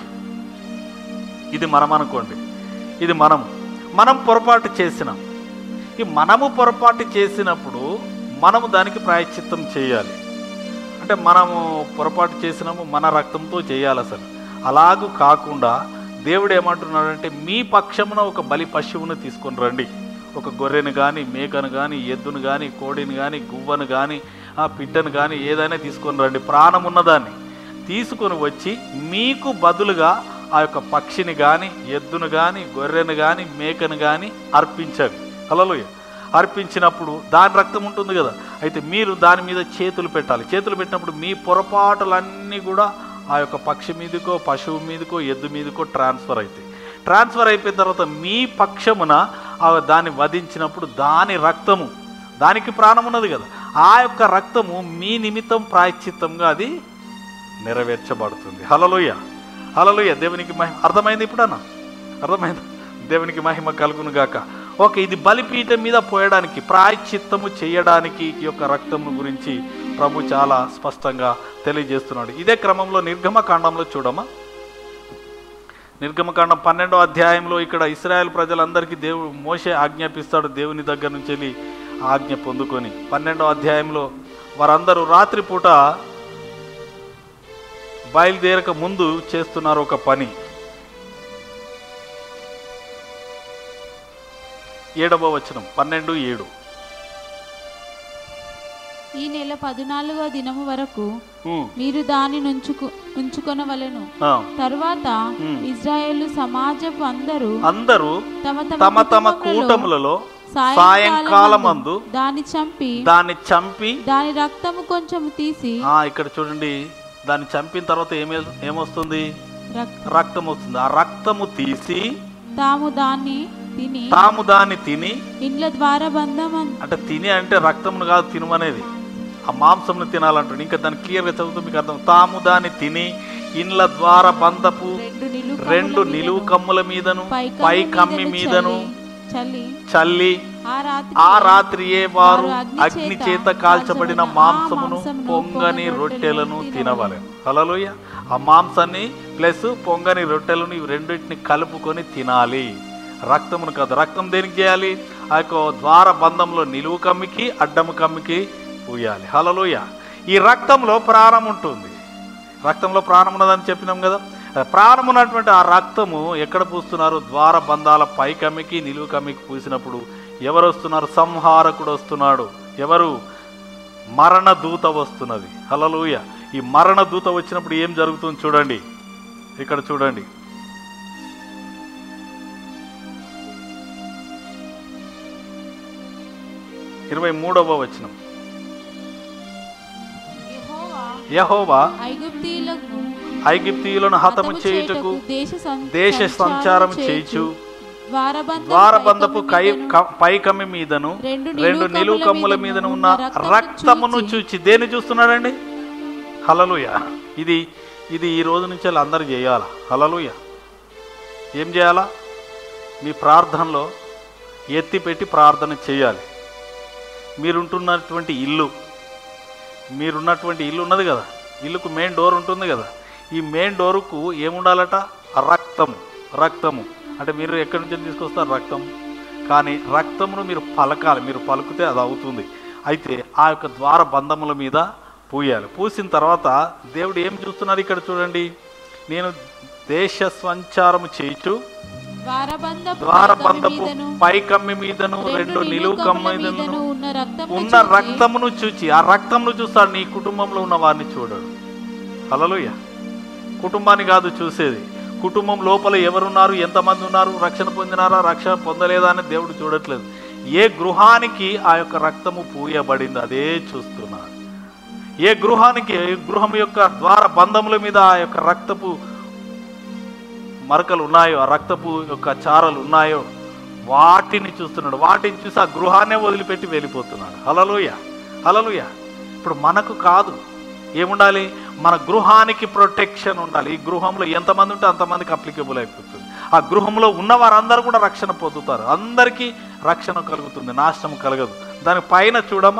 ఇది మనం అనుకోండి ఇది మనం మనం పొరపాటు చేసినాం ఈ మనము పొరపాటు చేసినప్పుడు మనము దానికి ప్రాయశ్చిత్తం చేయాలి అంటే మనము పొరపాటు చేసినాము మన రక్తంతో చేయాలి అసలు అలాగూ కాకుండా దేవుడు ఏమంటున్నాడంటే మీ పక్షమున ఒక బలి పశువును తీసుకొని రండి ఒక గొర్రెను కానీ మేకను కానీ ఎద్దును కానీ కోడిని కానీ గువ్వను కానీ ఆ పిట్టను కానీ ఏదైనా తీసుకొని రండి ప్రాణం ఉన్నదాన్ని తీసుకొని వచ్చి మీకు బదులుగా ఆ యొక్క పక్షిని కానీ ఎద్దును కానీ గొర్రెను కానీ మేకను కానీ అర్పించండి హలోయ అర్పించినప్పుడు దాని రక్తం ఉంటుంది కదా అయితే మీరు దాని మీద చేతులు పెట్టాలి చేతులు పెట్టినప్పుడు మీ పొరపాటులన్నీ కూడా ఆ యొక్క పక్షి మీదకో పశువు మీదకో ఎద్దు మీదకో ట్రాన్స్ఫర్ అవుతాయి ట్రాన్స్ఫర్ అయిపోయిన తర్వాత మీ పక్షమున ఆ దాన్ని వధించినప్పుడు దాని రక్తము దానికి ప్రాణం ఉన్నది కదా ఆ యొక్క రక్తము మీ నిమిత్తం ప్రాయశ్చిత్తంగా అది నెరవేర్చబడుతుంది హలలోయ హలలోయ దేవునికి మహిమ అర్థమైంది ఇప్పుడన్నా అర్థమైంది దేవునికి మహిమ కలుగును గాక ఓకే ఇది బలిపీఠం మీద పోయడానికి ప్రాయశ్చిత్తము చేయడానికి ఈ యొక్క రక్తము గురించి ప్రభు చాలా స్పష్టంగా తెలియజేస్తున్నాడు ఇదే క్రమంలో నిర్గమకాండంలో చూడమా నిర్గమకాండం పన్నెండో అధ్యాయంలో ఇక్కడ ఇస్రాయేల్ ప్రజలందరికీ దేవుడు మోసే ఆజ్ఞాపిస్తాడు దేవుని దగ్గర నుంచి వెళ్ళి ఆజ్ఞ పొందుకొని పన్నెండో అధ్యాయంలో వారందరూ రాత్రిపూట బయలుదేరక ముందు చేస్తున్నారు ఒక పని ఏడవ వచనం పన్నెండు ఏడు ఈ నెల పద్నాలుగో దినము వరకు ఉమ్, మీరు దాని నుంచుకు ఉంచుకొనవలెను ఆ. తరువాత ఉమ్. ఇజ్రాయేలు సమాజపు అందరూ అందరూ తమ తమ తమ కుటుంబములలో కూటములలో సాయంకాలమందు సాయంకాలమందు దాన్ని చంపి దాన్ని చంపి దాని రక్తము కొంచెం తీసి ఆ ఇక్కడ చూడండి దాన్ని చంపిన తర్వాత ఏమే ఏమొస్తుంది రక్- రక్తం వస్తుంది ఆ రక్తము తీసి తాము దాన్ని తిని తాము దాన్ని తిని ఇండ్ల ద్వారా బంధం అంటే తిని అంటే రక్తమును కాదు తినమనేది ఆ మాంసంను తినాలంటుంది ఇంకా దాన్ని క్లియర్గా చదువుతూ మీకు అర్థం తాము దాన్ని తిని ఇండ్ల ద్వార బంధపు రెండు నిలువు రెండు కమ్ముల నిలువు మీదను, కమ్ముల మీదను పై పై కమ్మి కమ్మి మీదను చల్లి చల్లి ఆ రాత్రి ఆ రాత్రియే వారు వారు అగ్ని అగ్ని చేత చేత కాల్చబడిన కాల్చబడిన ఆ మాంసమును మాంసమును, పొంగని పొంగని రొట్టెలను రొట్టెలను తినవలెను హలలోయ ఆ మాంసాన్ని ప్లస్ పొంగని రొట్టెలను ఇవి రెండింటిని కలుపుకొని తినాలి రక్తమును కాదు రక్తం దేనికి చేయాలి ఆ యొక్క ద్వార బంధంలో నిలువు కమ్మికి అడ్డము కమ్మికి పూయాలి హలలోయ ఈ రక్తంలో ప్రాణం ఉంటుంది రక్తంలో ప్రాణం ఉన్నదని చెప్పినాం కదా ఆ ప్రాణం ఉన్నటువంటి ఆ రక్తము ఎక్కడ పూస్తున్నారు ద్వార బంధాల పై కమ్మికి నిలువు కమ్మికి పూసినప్పుడు ఎవరు వస్తున్నారు సంహారకుడు వస్తున్నాడు ఎవరు మరణ దూత వస్తున్నది హలలుయ ఈ మరణ దూత వచ్చినప్పుడు ఏం జరుగుతుంది చూడండి ఇక్కడ చూడండి ఇరవై మూడవ వచనం యెహోవా యహోవా ఐగుప్తీయులకు ఐగిప్తీయులను హతము చేయుటకు దేశ సం- దేశ సంచారం చేయుచు ద్వారబంధపు ద్వారబంధపు కై పైకమ్మి క- పైకమ్మి మీదను రెండు రెండు నిలువు నిలువు కమ్ముల కమ్ముల మీదను మీదను ఉన్న ఉన్న రక్తమును రక్తమును చూచి దేన్ని చూస్తున్నాడండి హలలుయ ఇది ఇది ఈ రోజు నుంచి వాళ్ళు అందరూ చేయాలా హలలుయ ఏం చేయాలా మీ ప్రార్థనలో ఎత్తి పెట్టి ప్రార్థన చేయాలి మీరుంటున్నటువంటి ఇల్లు మీరున్నటువంటి ఇల్లు ఉన్నది కదా ఇల్లుకు మెయిన్ డోర్ ఉంటుంది కదా ఈ మెయిన్ డోరుకు ఏముండాలట రక్తము రక్తము అంటే మీరు ఎక్కడి నుంచి తీసుకొస్తారు రక్తం కానీ రక్తమును మీరు పలకాలి మీరు పలుకుతే అది అవుతుంది అయితే ఆ యొక్క ద్వార బంధముల మీద పూయాలి పూసిన తర్వాత దేవుడు ఏం చూస్తున్నారు ఇక్కడ చూడండి నేను దేశ సంచారము చేయుచు ద్వారబంధపు ద్వార పైకమ్మి బంధపు మీదను పై కమ్మి మీదను రెండు నిలువు కమ్మి కమ్ముల మీదను మీదను ఉన్న రక్తమును ఉన్న చూచి రక్తమును చూచి ఆ రక్తమును చూస్తాడు నీ కుటుంబంలో ఉన్న వారిని చూడడు హలలుయ కుటుంబాన్ని కాదు చూసేది కుటుంబం లోపల ఎవరున్నారు ఎంతమంది ఉన్నారు రక్షణ పొందినారా రక్షణ పొందలేదా అని దేవుడు చూడట్లేదు ఏ గృహానికి ఆ యొక్క రక్తము పూయబడింది అదే చూస్తున్నాడు ఏ గృహానికి ఏ గృహం యొక్క ద్వార బంధముల మీద ఆ యొక్క రక్తపు మరకలు ఉన్నాయో ఆ రక్తపు యొక్క చారలు ఉన్నాయో వాటిని చూస్తున్నాడు వాటిని చూసి ఆ గృహాన్నే వదిలిపెట్టి వెళ్ళిపోతున్నాడు హలలుయ హలలుయ ఇప్పుడు మనకు కాదు ఏముండాలి మన గృహానికి ప్రొటెక్షన్ ఉండాలి ఈ గృహంలో ఎంతమంది ఉంటే అంతమందికి అప్లికేబుల్ అయిపోతుంది ఆ గృహంలో ఉన్న వారందరూ కూడా రక్షణ పొందుతారు అందరికీ రక్షణ కలుగుతుంది నాశనం కలగదు దాని పైన చూడమా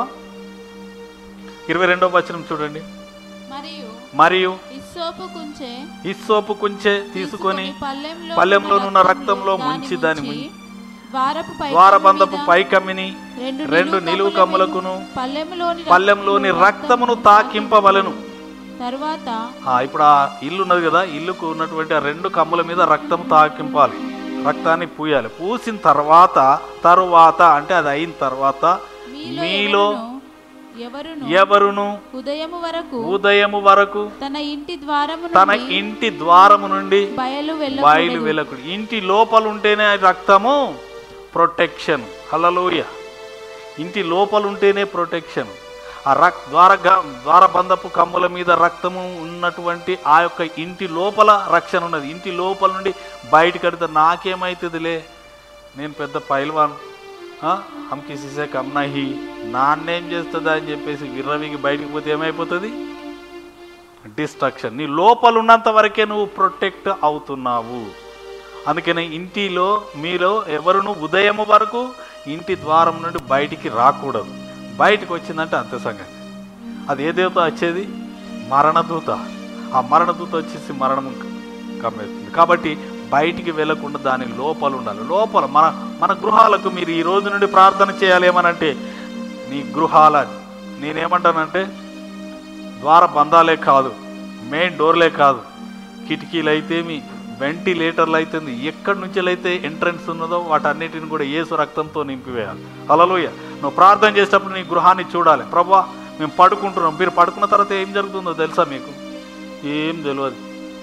ఇరవై రెండవ వచనం చూడండి మరియు మరియు ఇస్సోపు కుంచె ఇస్సోపు కుంచె తీసుకొని పల్లెంలో పల్లెంలోనున్న రక్తంలో ముంచి దాని ముంచి ముంచి ద్వారపు పై ద్వారబంధపు పైకమ్మిని రెండు రెండు నిలువు కమ్ములకును పల్లెములోని పల్లెంలోని రక్తమును తాకింపవలెను తరువాత ఆ, ఇప్పుడు ఆ ఇల్లు ఉన్నది కదా ఇల్లుకు ఉన్నటువంటి ఆ రెండు కమ్ముల మీద రక్తం తాకింపాలి రక్తాన్ని పూయాలి పూసిన తర్వాత తరువాత అంటే అది అయిన తర్వాత మీలో మీలో ఎవరును ఎవరును ఉదయము వరకు ఉదయము వరకు తన ఇంటి ద్వారము తన నుండి ఇంటి ద్వారము నుండి బయలు బయలు వెళ్ళ వెళ్ళకుడు ఇంటి లోపల ఉంటేనే రక్తము ప్రొటెక్షన్ హల్లలోయ ఇంటి లోపల ఉంటేనే ప్రొటెక్షన్ ఆ రక్ ద్వార ద్వారబంధపు కమ్ముల మీద రక్తము ఉన్నటువంటి ఆ యొక్క ఇంటి లోపల రక్షణ ఉన్నది ఇంటి లోపల నుండి బయటికి కడితే నాకేమవుతుందిలే నేను పెద్ద పైల్వాన్ హమ్కి సిసే కమ్ నహి నాన్నేం చేస్తుందా అని చెప్పేసి విర్రవికి బయటికి పోతే ఏమైపోతుంది డిస్ట్రక్షన్ నీ లోపల ఉన్నంత వరకే నువ్వు ప్రొటెక్ట్ అవుతున్నావు అందుకని ఇంటిలో మీలో ఎవరును ఉదయం వరకు ఇంటి ద్వారం నుండి బయటికి రాకూడదు బయటికి వచ్చిందంటే అంతే సంగతి అది ఏ దేవత వచ్చేది మరణదూత ఆ మరణదూత వచ్చేసి మరణం కమ్మేస్తుంది కాబట్టి బయటికి వెళ్ళకుండా దాని లోపల ఉండాలి లోపల మన మన గృహాలకు మీరు ఈ రోజు నుండి ప్రార్థన చేయాలి ఏమనంటే నీ గృహాల నేనేమంటానంటే ద్వార బంధాలే కాదు మెయిన్ డోర్లే కాదు కిటికీలు అయితేమి వెంటిలేటర్లు అయితేంది ఎక్కడి నుంచి అయితే ఎంట్రన్స్ ఉన్నదో వాటన్నిటిని కూడా ఏసు రక్తంతో నింపివేయాలి హలలోయ నువ్వు ప్రార్థన చేసేటప్పుడు నీ గృహాన్ని చూడాలి ప్రభా మేము పడుకుంటున్నాం మీరు పడుకున్న తర్వాత ఏం జరుగుతుందో తెలుసా మీకు ఏం తెలియదు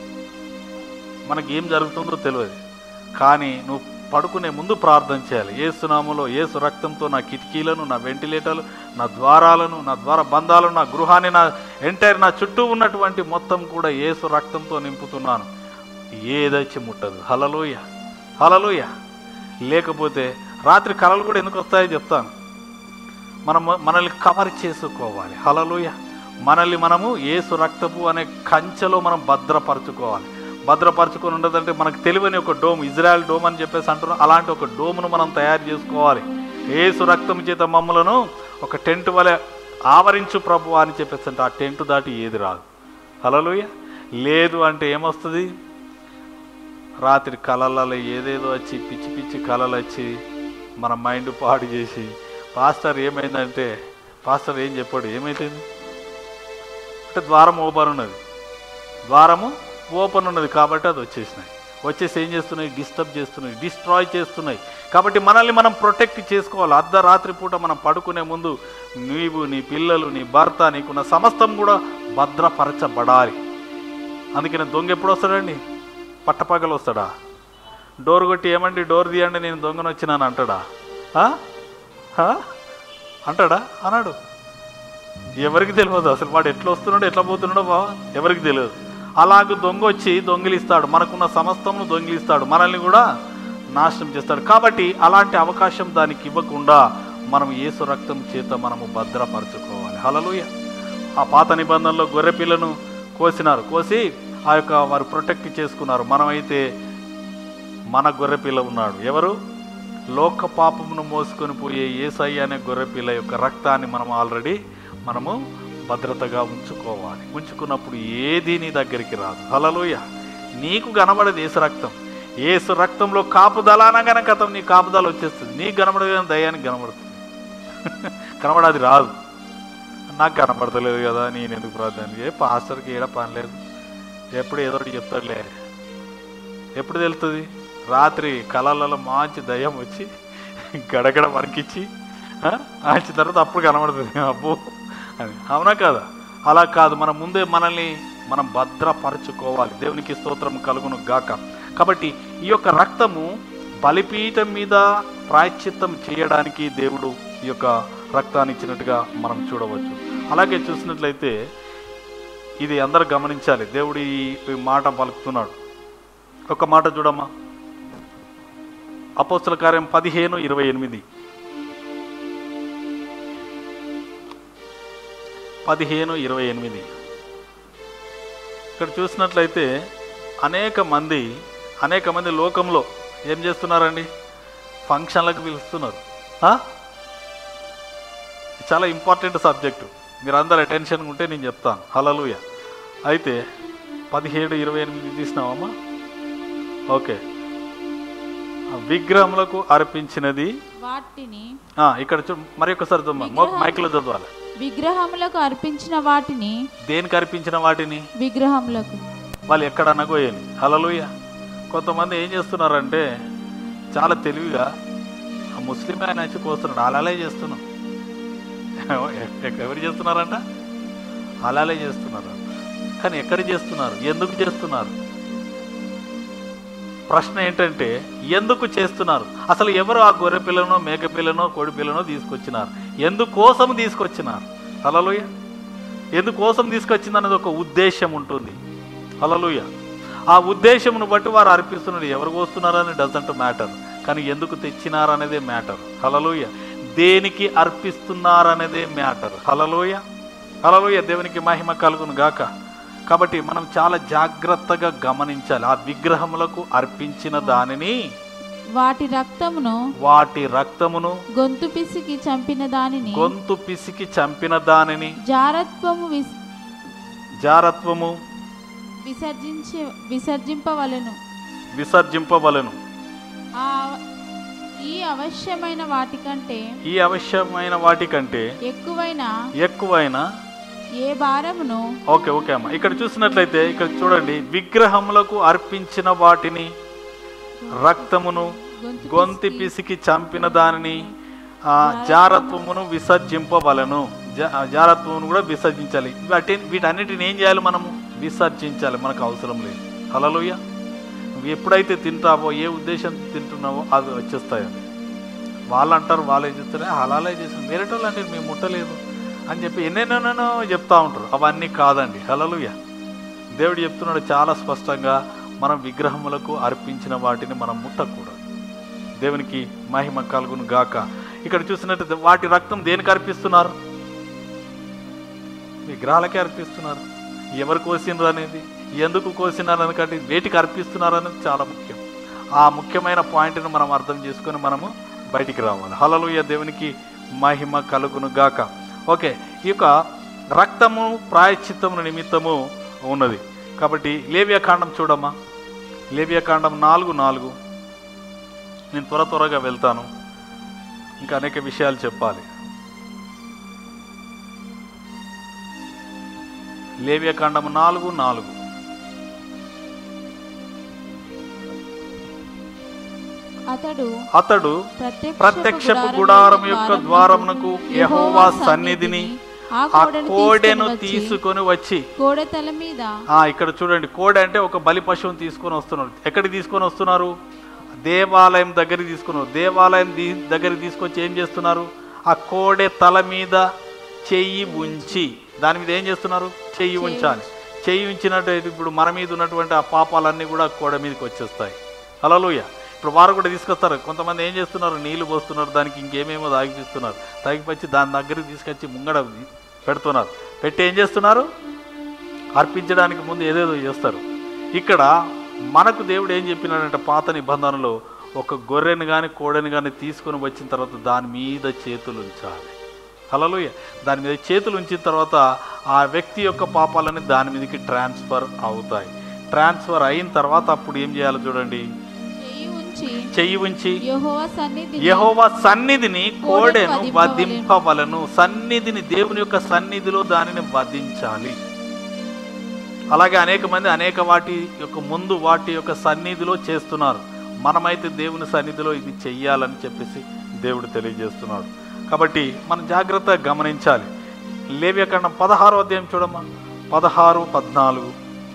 మనకి ఏం జరుగుతుందో తెలియదు కానీ నువ్వు పడుకునే ముందు ప్రార్థన చేయాలి ఏసునామలో ఏసు రక్తంతో నా కిటికీలను నా వెంటిలేటర్లు నా ద్వారాలను నా ద్వార బంధాలను నా గృహాన్ని నా ఎంటైర్ నా చుట్టూ ఉన్నటువంటి మొత్తం కూడా ఏసు రక్తంతో నింపుతున్నాను ఏదైతే ముట్టదు హలలోయ హలలోయ లేకపోతే రాత్రి కళలు కూడా ఎందుకు వస్తాయో చెప్తాను మనం మనల్ని కవర్ చేసుకోవాలి హలలోయ మనల్ని మనము ఏసు రక్తపు అనే కంచెలో మనం భద్రపరచుకోవాలి భద్రపరచుకొని ఉండదంటే మనకు తెలివని ఒక డోమ్ ఇజ్రాయెల్ డోమ్ అని చెప్పేసి అంటున్నాం అలాంటి ఒక డోమ్ను మనం తయారు చేసుకోవాలి ఏసు రక్తం చేత మమ్మలను ఒక టెంట్ వలె ఆవరించు ప్రభు అని చెప్పేసి అంటే ఆ టెంట్ దాటి ఏది రాదు హలలోయ లేదు అంటే ఏమొస్తుంది రాత్రి కళలలో ఏదేదో వచ్చి పిచ్చి పిచ్చి కళలు వచ్చి మన మైండ్ పాడు చేసి పాస్టర్ ఏమైందంటే పాస్టర్ ఏం చెప్పాడు ఏమైతుంది అంటే ద్వారం ఓపెన్ ఉన్నది ద్వారము ఓపెన్ ఉన్నది కాబట్టి అది వచ్చేసినాయి వచ్చేసి ఏం చేస్తున్నాయి డిస్టర్బ్ చేస్తున్నాయి డిస్ట్రాయ్ చేస్తున్నాయి కాబట్టి మనల్ని మనం ప్రొటెక్ట్ చేసుకోవాలి అర్ధరాత్రి పూట మనం పడుకునే ముందు నీవు నీ పిల్లలు నీ భర్త నీకున్న సమస్తం కూడా భద్రపరచబడాలి అందుకని దొంగ ఎప్పుడు వస్తాడండి పట్టపగలు వస్తాడా డోర్ కొట్టి ఏమండి డోర్ తీయండి నేను దొంగను వచ్చినాను అంటాడా ఆ? ఆ? అంటాడా అన్నాడు ఎవరికి తెలియదు అసలు వాడు ఎట్లా వస్తున్నాడో ఎట్లా పోతున్నాడో బావా ఎవరికి తెలియదు అలాగ దొంగ వచ్చి దొంగిలిస్తాడు మనకున్న సమస్తమును దొంగిలిస్తాడు మనల్ని కూడా నాశనం చేస్తాడు కాబట్టి అలాంటి అవకాశం దానికి ఇవ్వకుండా మనం ఏసు రక్తం చేత మనము భద్రపరచుకోవాలి హలలుయ ఆ పాత నిబంధనలో గొర్రె పిల్లను కోసినారు కోసి ఆ యొక్క వారు ప్రొటెక్ట్ చేసుకున్నారు మనమైతే మన గొర్రెపిల్ల ఉన్నాడు ఎవరు లోక పాపమును మోసుకొని పోయే ఏసై అనే గొర్రెపిల్ల యొక్క రక్తాన్ని మనం ఆల్రెడీ మనము భద్రతగా ఉంచుకోవాలి ఉంచుకున్నప్పుడు ఏది నీ దగ్గరికి రాదు హలలోయ నీకు కనబడదు ఏసు రక్తం ఏసు రక్తంలో కాపుదల అనగానే కథం నీ కాపుదల వచ్చేస్తుంది నీకు కనబడదు కానీ దయ్యానికి కనబడుతుంది కనబడది రాదు నాకు కనపడతలేదు కదా నేను ఎందుకు ప్రార్థన ఏ పాస్టర్కి ఏడ పని లేదు ఎప్పుడు ఏదో ఒకటి చెప్తాడులే ఎప్పుడు తెలుస్తుంది రాత్రి కళలలో మంచి దయ్యం వచ్చి గడగడ వణికిచ్చి ఆ, ఆచిన తర్వాత అప్పుడు కనబడుతుంది అబ్బో అని అవునా కాదా అలా కాదు మన ముందే మనల్ని మనం భద్రపరచుకోవాలి దేవునికి స్తోత్రం కలుగును గాక కాబట్టి ఈ యొక్క రక్తము బలిపీఠం మీద ప్రాయశ్చిత్తం చేయడానికి దేవుడు ఈ యొక్క రక్తాన్ని ఇచ్చినట్టుగా మనం చూడవచ్చు అలాగే చూసినట్లయితే ఇది అందరూ గమనించాలి దేవుడు ఈ ఈ మాట పలుకుతున్నాడు ఒక మాట చూడమ్మా అపోస్తుల కార్యం పదిహేను ఇరవై ఎనిమిది పదిహేను ఇరవై ఎనిమిది ఇక్కడ చూసినట్లయితే అనేక మంది అనేక మంది లోకంలో ఏం చేస్తున్నారండి ఫంక్షన్లకు పిలుస్తున్నారు ఆ? ఇది చాలా ఇంపార్టెంట్ సబ్జెక్టు మీరు అందరు అటెన్షన్ ఉంటే నేను చెప్తాను హలలుయ అయితే పదిహేడు ఇరవై ఎనిమిది తీసినావమ్మా ఓకే ఆ విగ్రహములకు అర్పించినది వాటిని ఆ, ఇక్కడ చూ మరి ఒకసారి చదవమ్మా. మో- మైక్లో చదవాలి విగ్రహములకు అర్పించిన వాటిని దేనికి అర్పించిన వాటిని విగ్రహములకు వాళ్ళు ఎక్కడన్నా కోయని హలలుయ కొంతమంది ఏం చేస్తున్నారంటే చాలా తెలివిగా ఆ ముస్లిం ఆయన వచ్చి కోస్తున్నాడు అలాలే చేస్తున్నాం ఎ- ఎవరు చేస్తున్నారంట అలాలే చేస్తున్నారు కానీ ఎక్కడ చేస్తున్నారు ఎందుకు చేస్తున్నారు ప్రశ్న ఏంటంటే ఎందుకు చేస్తున్నారు అసలు ఎవరు ఆ గొర్రె పిల్లనో మేక పిల్లనో కోడి పిల్లనో తీసుకొచ్చినారు ఎందుకోసం తీసుకొచ్చినారు హలలుయ ఎందుకోసం తీసుకొచ్చింది అనేది ఒక ఉద్దేశం ఉంటుంది హలలుయ ఆ ఉద్దేశమును బట్టి వారు అర్పిస్తున్నారు ఎవరు కోస్తున్నారని డజంట్ మ్యాటర్ కానీ ఎందుకు తెచ్చినారనేదే మ్యాటర్ హలలుయ దేనికి అర్పిస్తున్నారనేదే మ్యాటర్ హలలోయ హలలోయ దేవునికి మహిమ కలుగును గాక కాబట్టి మనం చాలా జాగ్రత్తగా గమనించాలి ఆ విగ్రహములకు అర్పించిన దానిని వాటి రక్తమును వాటి రక్తమును గొంతు పిసికి చంపిన దానిని గొంతు పిసికి చంపిన దానిని జారత్వము విస్- జారత్వము విసర్జించి విసర్జింపవలెను విసర్జింపవలను ఆ ఈ అవశ్యమైన వాటికంటే ఈ అవశ్యమైన వాటికంటే ఎక్కువైన ఎక్కువైన ఏ భారమును ఓకే ఓకే అమ్మ ఇక్కడ చూసినట్లయితే ఇక్కడ చూడండి విగ్రహములకు అర్పించిన వాటిని రక్తమును గొంతు గొంతి పిసికి చంపిన దానిని ఆ, జారత్వమును విసర్జింపవలను జా- జారత్వమును కూడా విసర్జించాలి వాటి వీటన్నిటిని ఏం చేయాలి మనము విసర్జించాలి మనకు అవసరం లేదు హలలుయ నువ్వు ఎప్పుడైతే తింటావో ఏ ఉద్దేశంతో తింటున్నావో అవి వచ్చేస్తాయి అవి వాళ్ళు అంటారు వాళ్ళే చెప్తారు అలాగే చేసాం వేరేటోళ్ళు అంటే మేము ముట్టలేదు అని చెప్పి ఎన్నెన్నెన్నో చెప్తా ఉంటారు అవన్నీ కాదండి హలలుయ దేవుడు చెప్తున్నాడు చాలా స్పష్టంగా మనం విగ్రహములకు అర్పించిన వాటిని మనం ముట్టకూడదు దేవునికి మహిమ కలుగును గాక ఇక్కడ చూసినట్టు వాటి రక్తం దేనికి అర్పిస్తున్నారు విగ్రహాలకే అర్పిస్తున్నారు ఎవరు కోసినారు అనేది ఎందుకు కోసినారు ఎందుకంటే వేటికి అర్పిస్తున్నారు అనేది చాలా ముఖ్యం ఆ ముఖ్యమైన పాయింట్ని మనం అర్థం చేసుకొని మనము బయటికి రావాలి హలలుయ దేవునికి మహిమ కలుగును గాక ఓకే ఈ యొక్క రక్తము ప్రాయశ్చిత్తము నిమిత్తము ఉన్నది కాబట్టి లేవ్యకాండం చూడమ్మా లేవ్యకాండం నాలుగు నాలుగు నేను త్వర త్వరగా వెళ్తాను ఇంకా అనేక విషయాలు చెప్పాలి లేవ్యకాండం నాలుగు నాలుగు అతడు అతడు ప్రత్యక్షపు ప్రత్యక్షపు గుడారము గుడారం యొక్క ద్వారమునకు ద్వారమునకు యెహోవా సన్నిధిని ఆ ఆ కోడెను కోడెను తీసుకొని వచ్చి తీసుకొని వచ్చి కోడె తల మీద ఆ ఇక్కడ చూడండి కోడె అంటే ఒక బలి పశువుని తీసుకొని వస్తున్నారు ఎక్కడికి తీసుకొని వస్తున్నారు దేవాలయం దగ్గరికి తీసుకున్నారు దేవాలయం దీ- దగ్గరికి తీసుకొచ్చి ఏం చేస్తున్నారు ఆ కోడె తల మీద చెయ్యి ఉంచి దాని మీద ఏం చేస్తున్నారు చెయ్యి ఉంచాలి చెయ్యి ఉంచినట్టు ఇప్పుడు మన మీద ఉన్నటువంటి ఆ పాపాలన్నీ కూడా కోడె మీదకి వచ్చేస్తాయి హలోయ ఇప్పుడు వారు కూడా తీసుకొస్తారు కొంతమంది ఏం చేస్తున్నారు నీళ్లు పోస్తున్నారు దానికి ఇంకేమేమో తాగిపిస్తున్నారు తాగిపచ్చి దాని దగ్గరికి తీసుకొచ్చి ముంగడ పెడుతున్నారు పెట్టి ఏం చేస్తున్నారు అర్పించడానికి ముందు ఏదేదో చేస్తారు ఇక్కడ మనకు దేవుడు ఏం చెప్పినాడంటే పాత నిబంధనలో ఒక గొర్రెని కానీ కోడెని కానీ తీసుకొని వచ్చిన తర్వాత దాని మీద చేతులు ఉంచాలి హలలుయ దాని మీద చేతులు ఉంచిన తర్వాత ఆ వ్యక్తి యొక్క పాపాలని దాని మీదకి ట్రాన్స్ఫర్ అవుతాయి ట్రాన్స్ఫర్ అయిన తర్వాత అప్పుడు ఏం చేయాలి చూడండి చెయ్యి ఉంచి చెయ్యి ఉంచి యెహోవా సన్నిధిని యెహోవా సన్నిధిని కోడెను వధింపవలెను. వధింపవలను సన్నిధిని దేవుని యొక్క సన్నిధిలో దానిని వధించాలి అలాగే అనేక మంది అనేక వాటి యొక్క ముందు వాటి యొక్క సన్నిధిలో చేస్తున్నారు మనమైతే దేవుని సన్నిధిలో ఇది చెయ్యాలని చెప్పేసి దేవుడు తెలియజేస్తున్నాడు కాబట్టి మనం జాగ్రత్తగా గమనించాలి లేవ్యకాండం పదహారో అధ్యాయం చూడమ్మా పదహారు పద్నాలుగు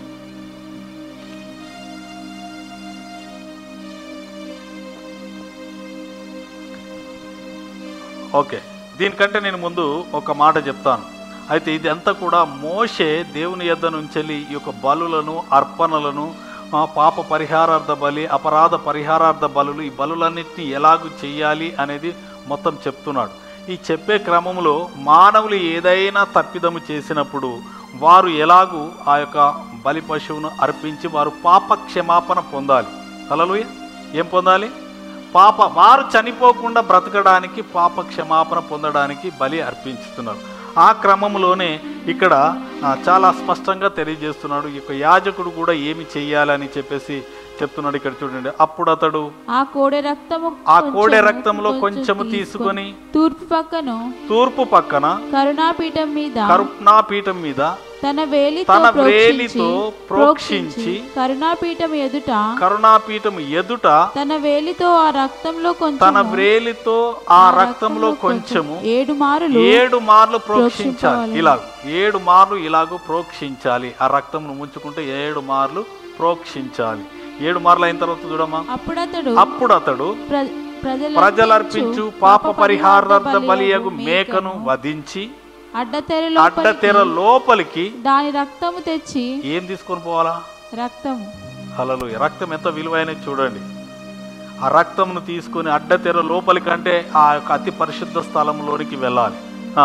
ఓకే దీనికంటే నేను ముందు ఒక మాట చెప్తాను అయితే ఇది అంతా కూడా మోషే దేవుని యొద్ద నుంచి ఈ యొక్క బలులను అర్పణలను ఆ, పాప పరిహారార్థ బలి అపరాధ పరిహారార్థ బలులు ఈ బలులన్నింటినీ ఎలాగూ చెయ్యాలి అనేది మొత్తం చెప్తున్నాడు ఈ చెప్పే క్రమంలో మానవులు ఏదైనా తప్పిదము చేసినప్పుడు వారు ఎలాగూ ఆ యొక్క బలి పశువును అర్పించి వారు పాప క్షమాపణ పొందాలి హల్లెలూయా ఏం పొందాలి పాప వారు చనిపోకుండా బ్రతకడానికి పాప క్షమాపణ పొందడానికి బలి అర్పించుతున్నారు ఆ క్రమంలోనే ఇక్కడ ఆ, చాలా స్పష్టంగా తెలియజేస్తున్నాడు ఈ యొక్క యాజకుడు కూడా ఏమి చెయ్యాలని చెప్పేసి చెప్తున్నాడు ఇక్కడ చూడండి అప్పుడు అతడు ఆ కోడె రక్తము ఆ కొంచెము- కోడె రక్తంలో కొంచెం కొంచెము తీసుకొని తూర్పు పక్కను తూర్పు పక్కన కరుణాపీఠం మీద కరుణాపీఠం మీద తన వేలితో తన ప్రోక్షించి- వేలితో ప్రోక్షించి కరుణాపీఠం ఎదుట కరుణాపీఠం ఎదుట తన వేలితో ఆ రక్తంలో కొంచెం తన వ్రేలితో ఆ రక్తంలో కొంచెము ఏడు మారులు ఏడు మార్లు ప్రోక్షించాలి ప్రోక్షించాలి. ఇలాగ ఏడు మార్లు ఇలాగూ ప్రోక్షించాలి ఆ రక్తంను ముంచుకుంటే ఏడు మార్లు ప్రోక్షించాలి ఏడు మార్లు అయిన తర్వాత చూడమ్మా అప్పుడు అతడు అప్పుడు అతడు ప్ర- ప్రజలు ప్రజలర్పించు పాప పరిహారార్థ బలియగు మేకను వధించి అడ్డతెరలో అడ్డతెర లోపలికి దాని రక్తము తెచ్చి ఏం తీసుకొని పోవాలా రక్తము హలలు రక్తం ఎంత విలువైనది చూడండి ఆ రక్తంను తీసుకొని అడ్డతెర లోపలికి అంటే ఆ యొక్క అతి పరిశుద్ధ స్థలంలోనికి వెళ్ళాలి ఆ,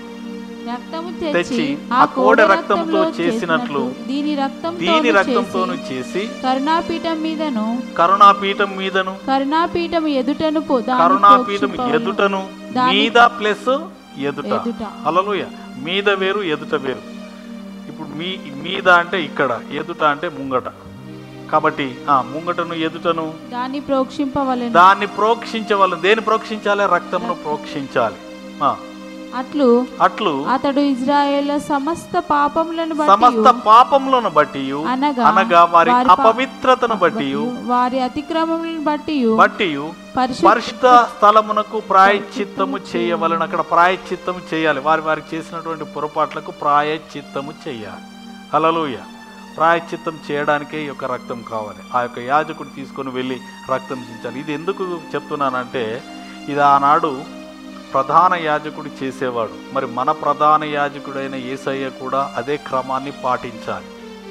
రక్తము తెచ్చి తెచ్చి ఆ కోడె రక్తంతో చేసినట్లు దీని రక్తంతో దీని రక్తంతోను చేసి కరుణాపీఠం మీదను కరుణాపీఠం మీదను కరుణాపీఠం ఎదుటను పో- దాన్ని కరుణాపీఠం ప్రోక్షింపవలెను. ఎదుటను దాని- మీద ప్లస్ ఎదుట ఎదుట. హల్లెలూయా మీద వేరు ఎదుట వేరు ఇప్పుడు మీ మీద అంటే ఇక్కడ ఎదుట అంటే ముంగట కాబట్టి ఆ ముంగటను ఎదుటను దాన్ని ప్రోక్షింపవలెను దాన్ని ప్రోక్షించవలను దేని ప్రోక్షించాలి రక్తమును ప్రోక్షించాలి ఆ, అట్లు అట్లు అతడు ఇజ్రాయేల్ సమస్త పాపములను సమస్త బట్టి పాపములను బట్టి అనగా అనగా వారి వారి పా- అపవిత్రతను బట్టి వారి అతిక్రమములను బట్టి బట్టి పరిశుద్ధ పరిశుద్ధ స్థలమునకు ప్రాయశ్చిత్తము చేయవలన అక్కడ ప్రాయశ్చిత్తము చేయాలి వారి వారికి చేసినటువంటి పొరపాట్లకు ప్రాయశ్చిత్తము చేయాలి హలలుయ ప్రాయశ్చిత్తం చేయడానికే ఈ యొక్క రక్తం కావాలి ఆ యొక్క యాజకుడు తీసుకొని వెళ్ళి రక్తం చించాలి ఇది ఎందుకు చెప్తున్నానంటే ఇది ఆనాడు ప్రధాన యాజకుడు చేసేవాడు మరి మన ప్రధాన యాజకుడైన యేసయ్య కూడా అదే క్రమాన్ని పాటించాలి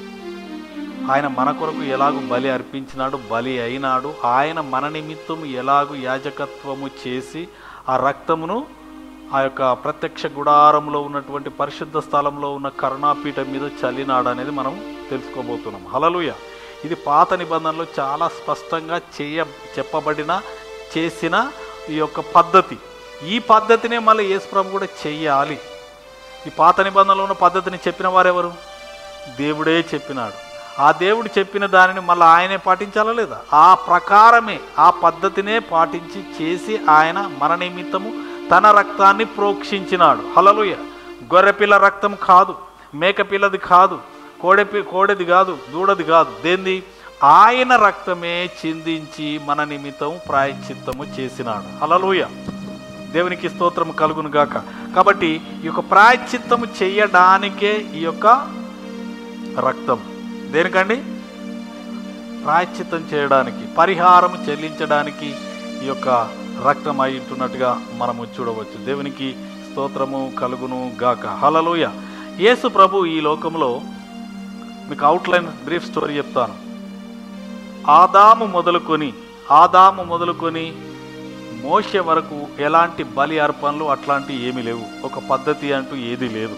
ఆయన మన కొరకు ఎలాగూ బలి అర్పించినాడు బలి అయినాడు ఆయన మన నిమిత్తం ఎలాగూ యాజకత్వము చేసి ఆ రక్తమును ఆ యొక్క ప్రత్యక్ష గుడారంలో ఉన్నటువంటి పరిశుద్ధ స్థలంలో ఉన్న కరుణాపీఠం మీద చల్లినాడు అనేది మనం తెలుసుకోబోతున్నాం హలలుయ ఇది పాత నిబంధనలో చాలా స్పష్టంగా చేయ చెప్పబడిన చేసిన ఈ యొక్క పద్ధతి ఈ పద్ధతినే మళ్ళీ యేసుప్రభు కూడా చెయ్యాలి ఈ పాత నిబంధనలో ఉన్న పద్ధతిని చెప్పిన వారెవరు దేవుడే చెప్పినాడు ఆ దేవుడు చెప్పిన దానిని మళ్ళీ ఆయనే పాటించాలా లేదా ఆ ప్రకారమే ఆ పద్ధతినే పాటించి చేసి ఆయన మన నిమిత్తము తన రక్తాన్ని ప్రోక్షించినాడు హలలుయ గొర్రెపిల్ల రక్తం కాదు మేకపిల్లది కాదు కోడెపి కోడెది కాదు దూడది కాదు దేంది ఆయన రక్తమే చిందించి మన నిమిత్తం ప్రాయశ్చిత్తము చేసినాడు హలలుయ దేవునికి స్తోత్రం కలుగును గాక కాబట్టి ఈ యొక్క ప్రాయశ్చిత్తము చేయడానికే ఈ యొక్క రక్తం దేనికండి ప్రాయశ్చిత్తం చేయడానికి పరిహారం చెల్లించడానికి ఈ యొక్క రక్తం అయి ఉంటున్నట్టుగా మనము చూడవచ్చు దేవునికి స్తోత్రము కలుగును గాక హలలుయ యేసు ప్రభు ఈ లోకంలో మీకు అవుట్లైన్ బ్రీఫ్ స్టోరీ చెప్తాను ఆదాము మొదలుకొని ఆదాము మొదలుకొని మోషే వరకు ఎలాంటి బలి అర్పణలు అట్లాంటివి ఏమీ లేవు ఒక పద్ధతి అంటూ ఏది లేదు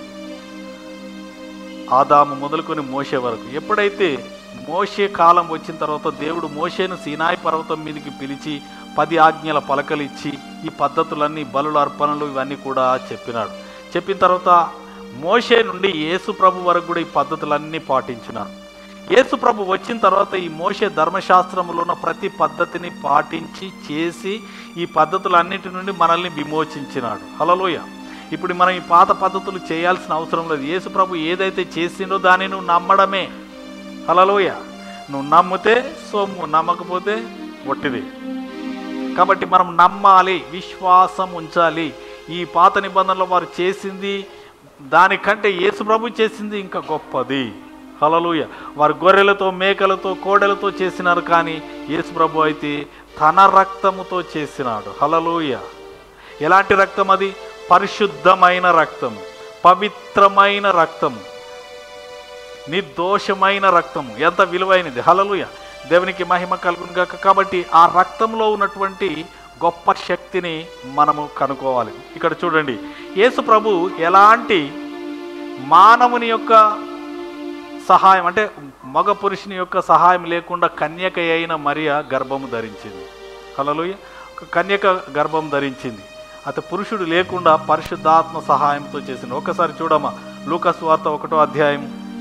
ఆదాము మొదలుకొని మోషే వరకు ఎప్పుడైతే మోషే కాలం వచ్చిన తర్వాత దేవుడు మోషేను సీనాయి పర్వతం మీదకి పిలిచి పది ఆజ్ఞల పలకలిచ్చి ఈ పద్ధతులన్నీ బలుల అర్పణలు ఇవన్నీ కూడా చెప్పినాడు చెప్పిన తర్వాత మోషే నుండి యేసు ప్రభు వరకు కూడా ఈ పద్ధతులన్నీ పాటించినారు యేసు ప్రభు వచ్చిన తర్వాత ఈ మోషే ధర్మశాస్త్రంలో ఉన్న ప్రతి పద్ధతిని పాటించి చేసి ఈ పద్ధతులన్నిటి నుండి మనల్ని విమోచించినాడు హలలోయ ఇప్పుడు మనం ఈ పాత పద్ధతులు చేయాల్సిన అవసరం లేదు యేసు ప్రభు ఏదైతే చేసిండో దాన్ని నువ్వు నమ్మడమే హలలోయ నువ్వు నమ్మితే సొమ్ము నమ్మకపోతే ఒట్టిది కాబట్టి మనం నమ్మాలి విశ్వాసం ఉంచాలి ఈ పాత నిబంధనలో వారు చేసింది దానికంటే యేసు ప్రభు చేసింది ఇంకా గొప్పది హలలుయ వారు గొర్రెలతో మేకలతో కోడెలతో చేసినారు కానీ యేసు ప్రభు అయితే తన రక్తముతో చేసినాడు హలలుయ ఎలాంటి రక్తం అది పరిశుద్ధమైన రక్తము పవిత్రమైన రక్తము నిర్దోషమైన రక్తము ఎంత విలువైనది హలలుయ దేవునికి మహిమ కలుగును గాక కాబట్టి ఆ రక్తంలో ఉన్నటువంటి గొప్ప శక్తిని మనము కనుక్కోవాలి ఇక్కడ చూడండి యేసు ప్రభు ఎలాంటి మానవుని యొక్క సహాయం అంటే మగ పురుషుని యొక్క సహాయం లేకుండా కన్యక అయిన మరియ గర్భము ధరించింది హలలుయ ఒక కన్యక గర్భం ధరించింది అత పురుషుడు లేకుండా పరిశుద్ధాత్మ సహాయంతో చేసింది ఒకసారి చూడమ్మా లూకస్ వార్త ఒకటో అధ్యాయం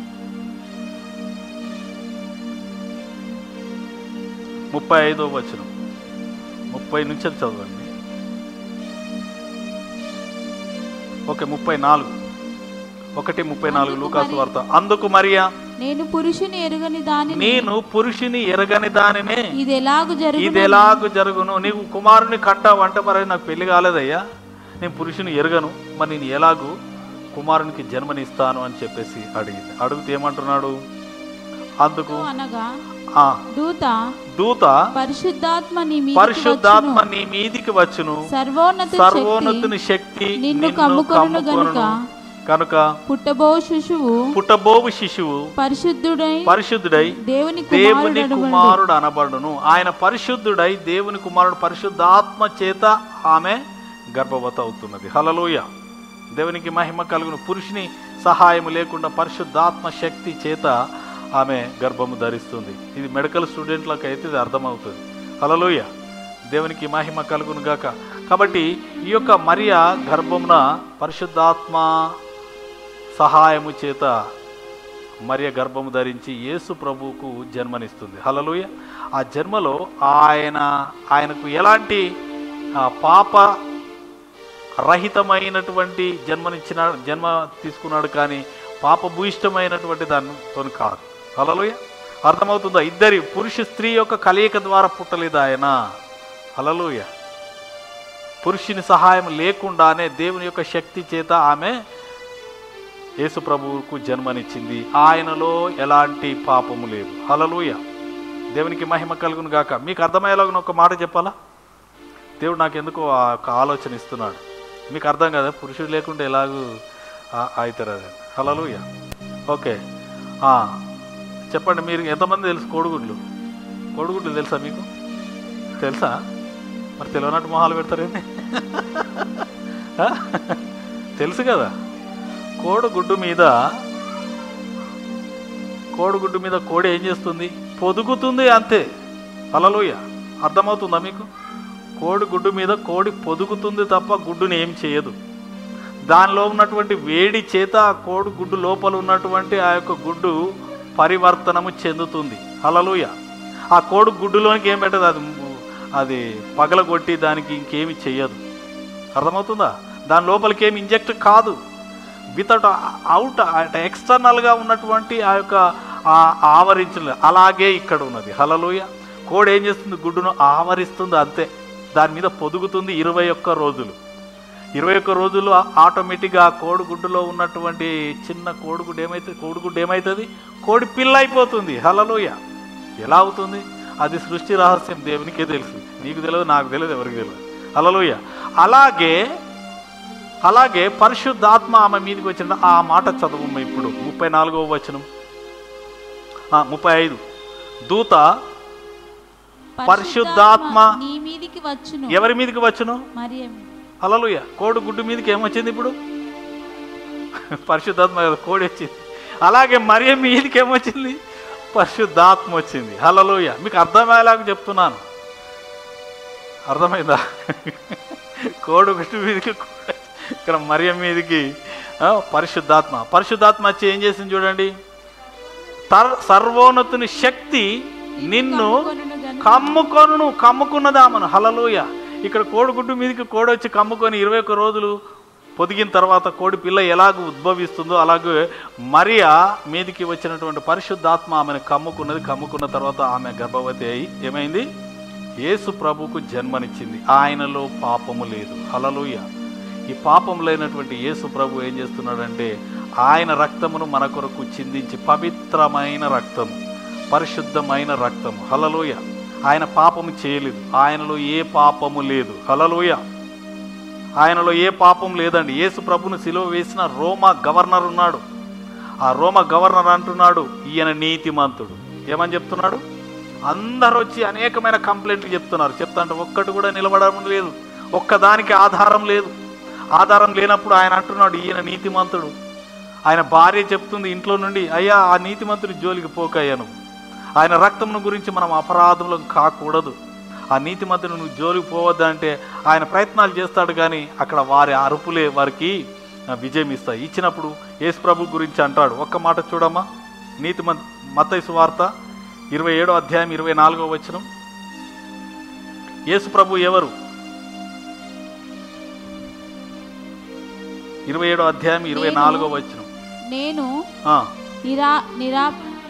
ముప్పై ఐదో వచనం ముప్పై నుంచి అది చదవండి ఓకే ముప్పై నాలుగు ఒకటి ముప్పై నాలుగు లూకాసు వార్త అందుకు మరియా నేను పురుషుని ఎరుగని దానిని నేను పురుషుని ఎరగని దానినే ఇది ఎలాగు జరుగు ఇది ఎలాగ జరుగును నీవు కుమారుని కంటావు అంటే మరి నాకు పెళ్లి కాలేదయ్యా నేను పురుషుని ఎరగను మరి నేను ఎలాగూ కుమారునికి జన్మనిస్తాను అని చెప్పేసి అడిగింది అడిగితే ఏమంటున్నాడు అందుకు అనగా ఆ దూత దూత పరిశుద్ధాత్మ నీ మీదికి పరిశుద్ధాత్మ వచ్చును. నీ మీదికి వచ్చును సర్వోన్నత శక్తి సర్వోన్నతుని శక్తి నిన్ను నిన్ను కమ్ముకొనును కమ్ముకొనును కనుక పుట్టబో శిశువు పుట్టబోవు శిశువు పరిశుద్ధుడై పరిశుద్ధుడై దేవుని దేవుని కుమారుడనబడును. కుమారుడు అనబడును ఆయన పరిశుద్ధుడై దేవుని కుమారుడు పరిశుద్ధాత్మ చేత ఆమె గర్భవత అవుతున్నది హలలోయ దేవునికి మహిమ కలుగును పురుషుని సహాయం లేకుండా పరిశుద్ధాత్మ శక్తి చేత ఆమె గర్భము ధరిస్తుంది ఇది మెడికల్ స్టూడెంట్లకు అయితే ఇది అర్థమవుతుంది హలలోయ దేవునికి మహిమ కలుగును గాక కాబట్టి ఈ యొక్క మరియ గర్భమున పరిశుద్ధాత్మ సహాయము చేత మరియ గర్భము ధరించి యేసు ప్రభువుకు జన్మనిస్తుంది హలలుయ ఆ జన్మలో ఆయన ఆయనకు ఎలాంటి ఆ, పాప రహితమైనటువంటి జన్మనిచ్చిన జన్మ తీసుకున్నాడు కానీ పాపభూయిష్టమైనటువంటి దానితో కాదు హలలుయ అర్థమవుతుందా ఇద్దరి పురుష స్త్రీ యొక్క కలయిక ద్వారా పుట్టలేదు ఆయన హలలుయ పురుషుని సహాయం లేకుండానే దేవుని యొక్క శక్తి చేత ఆమె యేసు ప్రభువుకు జన్మనిచ్చింది ఆయనలో ఎలాంటి పాపము లేదు హలలుయ దేవునికి మహిమ కలుగును గాక మీకు అర్థమయ్యేలాగా ఒక మాట చెప్పాలా దేవుడు నాకు ఎందుకో ఆ ఒక ఆలోచన ఇస్తున్నాడు మీకు అర్థం కదా పురుషుడు లేకుంటే ఎలాగూ ఆ- అవుతారు అది హలలుయ ఓకే ఆ, చెప్పండి మీరు ఎంతమంది తెలుసు కోడిగుడ్లు కోడిగుడ్లు తెలుసా మీకు తెలుసా మరి తెలియనట్టు మొహాలు పెడతారేంటి ఆ? తెలుసు కదా కోడిగుడ్డు మీద కోడిగుడ్డు మీద కోడి ఏం చేస్తుంది పొదుగుతుంది అంతే అలలోయ అర్థమవుతుందా మీకు కోడి గుడ్డు మీద కోడి పొదుగుతుంది తప్ప గుడ్డుని ఏం చేయదు దానిలో ఉన్నటువంటి వేడి చేత ఆ కోడి గుడ్డు లోపల ఉన్నటువంటి ఆ యొక్క గుడ్డు పరివర్తనము చెందుతుంది అలలుయ ఆ కోడి గుడ్డులోనికి ఏం పెట్టదు అది అది పగలగొట్టి దానికి ఇంకేమి చెయ్యదు అర్థమవుతుందా దాని లోపలికి ఏమి ఇంజెక్ట్ కాదు వితౌట్ అవుట్ అంటే ఎక్స్టర్నల్గా ఉన్నటువంటి ఆ యొక్క ఆ ఆవరించిన అలాగే ఇక్కడ ఉన్నది హలలోయ కోడి ఏం చేస్తుంది గుడ్డును ఆవరిస్తుంది అంతే దాని మీద పొదుగుతుంది ఇరవై ఒక్క రోజులు ఇరవై ఒక్క రోజులు ఆటోమేటిక్గా ఆ కోడిగుడ్డులో ఉన్నటువంటి చిన్న కోడిగుడ్డు ఏమైతుంది కోడిగుడ్డు ఏమవుతుంది కోడి పిల్ల అయిపోతుంది హలలోయ ఎలా అవుతుంది అది సృష్టి రహస్యం దేవునికే తెలుసు నీకు తెలియదు నాకు తెలియదు ఎవరికి తెలియదు హలలోయ అలాగే అలాగే పరిశుద్ధాత్మ ఆమె మీదకి వచ్చిన ఆ మాట చదువు ఇప్పుడు ముప్పై నాలుగవ వచనం ఆ, ముప్పై ఐదు దూత పరిశుద్ధాత్మ నీ మీదికి వచ్చును ఎవరి మీదకి వచ్చును మరియం అలలుయ కోడి గుడ్డు మీదకి ఏమొచ్చింది ఇప్పుడు పరిశుద్ధాత్మ కదా, కోడి వచ్చింది అలాగే మరియ మీదకి ఏమొచ్చింది పరిశుద్ధాత్మ వచ్చింది హలలుయ మీకు అర్థమయ్యేలాగా చెప్తున్నాను అర్థమైందా కోడి గుడ్డు మీదకి కోడి- ఇక్కడ మరియ మీదకి ఆ, పరిశుద్ధాత్మ పరిశుద్ధాత్మ వచ్చి ఏం చేసింది చూడండి తర్ సర్వోన్నతుని శక్తి నిన్ను కొనును గనుక కమ్ముకొను కమ్ముకున్నదామను హలలోయ ఇక్కడ కోడిగుడ్డు మీదకి కోడి వచ్చి కమ్ముకొని ఇరవై ఒక్క రోజులు పొదిగిన తర్వాత కోడి పిల్ల ఎలాగ ఉద్భవిస్తుందో అలాగే మరియా మీదికి వచ్చినటువంటి పరిశుద్ధాత్మ ఆమెను కమ్ముకున్నది కమ్ముకున్న తర్వాత ఆమె గర్భవతి అయి ఏమైంది యేసు ప్రభుకు జన్మనిచ్చింది ఆయనలో పాపము లేదు హలలోయ ఈ పాపం లేనటువంటి యేసు ప్రభు ఏం చేస్తున్నాడంటే ఆయన రక్తమును మన కొరకు చిందించి పవిత్రమైన రక్తం పరిశుద్ధమైన రక్తం హలలోయ ఆయన పాపము చేయలేదు ఆయనలో ఏ పాపము లేదు హలలోయ ఆయనలో ఏ పాపం లేదండి యేసు ప్రభును సిలువ వేసిన రోమా గవర్నర్ ఉన్నాడు ఆ రోమ గవర్నర్ అంటున్నాడు ఈయన నీతిమంతుడు ఏమని చెప్తున్నాడు అందరూ వచ్చి అనేకమైన కంప్లైంట్లు చెప్తున్నారు చెప్తాంటే ఒక్కటి కూడా నిలబడడం లేదు ఒక్కదానికి ఆధారం లేదు ఆధారం లేనప్పుడు ఆయన అంటున్నాడు ఈయన నీతిమంతుడు ఆయన భార్య చెప్తుంది ఇంట్లో నుండి అయ్యా ఆ నీతిమంతుడి జోలికి పోకయ్యా నువ్వు ఆయన రక్తమును గురించి మనం అపరాధములం కాకూడదు ఆ నీతిమంతుడు నువ్వు జోలికి పోవద్దంటే ఆయన ప్రయత్నాలు చేస్తాడు కానీ అక్కడ వారి అరుపులే వారికి ఆ, విజయం ఇస్తాయి ఇచ్చినప్పుడు యేసు ప్రభు గురించి అంటాడు ఒక్క మాట చూడమ్మా నీతి మతైసు వార్త ఇరవై ఏడో అధ్యాయం ఇరవై నాలుగో వచనం యేసు ప్రభు ఎవరు ఇరవై ఏడో అధ్యాయం ఇరవై నాలుగో వచనం నేను ఆ, నిరా నిరా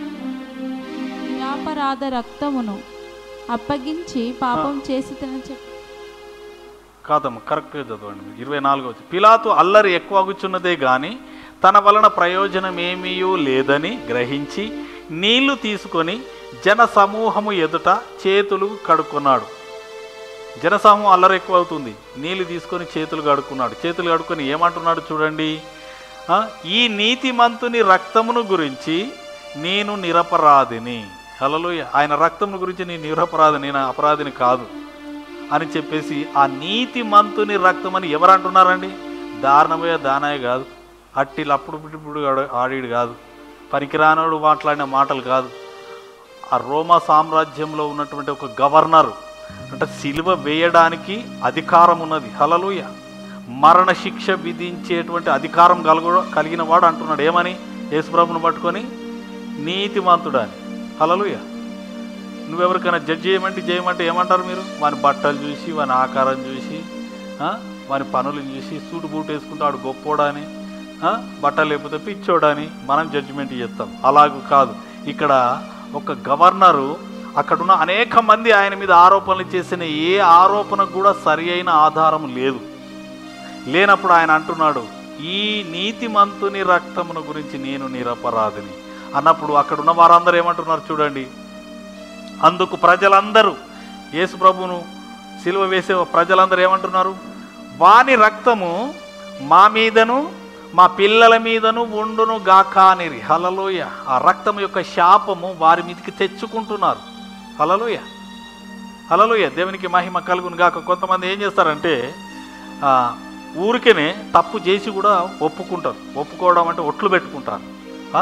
నిరాపరాధ రక్తమును అప్పగించి పాపం చేసి తిన చెప్పి కాదమ్మ కరెక్ట్గా చదవండి ఇరవై నాలుగో వచ్చి పిలాతు అల్లరి ఎక్కువగుచున్నదే గాని తన వలన ప్రయోజనం ఏమీయూ లేదని గ్రహించి నీళ్లు తీసుకొని జన సమూహము ఎదుట చేతులు కడుక్కున్నాడు జనసమూహం అల్లరి ఎక్కువ అవుతుంది నీళ్లు తీసుకొని చేతులు కడుక్కున్నాడు చేతులు కడుక్కొని ఏమంటున్నాడు చూడండి ఆ, ఈ నీతిమంతుని రక్తమును గురించి నేను నిరపరాధిని హల్లెలూయా ఆయన రక్తమును గురించి నేను నిరపరాధి నేను అపరాధిని కాదు అని చెప్పేసి ఆ నీతిమంతుని రక్తమని ఎవరు అంటున్నారండి దారుణమయ్య దానయ్య కాదు అట్టిలు అప్పుడు ఇప్పుడు ఆడిడు కాదు పనికిరానోడు మాట్లాడిన మాటలు కాదు ఆ రోమా సామ్రాజ్యంలో ఉన్నటువంటి ఒక గవర్నర్ అంటే సిలువ వేయడానికి అధికారం ఉన్నది హలలుయ మరణ శిక్ష విధించేటువంటి అధికారం కలుగు కలిగిన వాడు అంటున్నాడు ఏమని యేసుప్రభుని పట్టుకొని నీతిమంతుడు అని హలలుయ నువ్వెవరికైనా జడ్జి చేయమంటే చేయమంటే ఏమంటారు మీరు వాని బట్టలు చూసి వాని ఆకారం చూసి ఆ, వాని పనులు చూసి సూటు బూటు వేసుకుంటే వాడు గొప్పోడని ఆ, బట్టలు లేకపోతే పిచ్చోడని మనం జడ్జిమెంట్ చేస్తాం అలాగూ కాదు ఇక్కడ ఒక గవర్నరు అక్కడున్న అనేక మంది ఆయన మీద ఆరోపణలు చేసిన ఏ ఆరోపణకు కూడా సరి అయిన ఆధారం లేదు లేనప్పుడు ఆయన అంటున్నాడు ఈ నీతిమంతుని రక్తమును గురించి నేను నిరపరాధిని అన్నప్పుడు అక్కడున్న వారందరూ ఏమంటున్నారు చూడండి అందుకు ప్రజలందరూ యేసు ప్రభువును సిలువ వేసే ప్రజలందరూ ఏమంటున్నారు వాని రక్తము మా మీదను మా పిల్లల మీదను ఉండును గాక అనిరి హలలోయ ఆ రక్తం యొక్క శాపము వారి మీదకి తెచ్చుకుంటున్నారు హలలోయ హలలోయ దేవునికి మహిమ కలుగును గాక కొంతమంది ఏం చేస్తారంటే ఆ, ఊరికేనే తప్పు చేసి కూడా ఒప్పుకుంటారు ఒప్పుకోవడం అంటే ఒట్లు పెట్టుకుంటారు ఆ?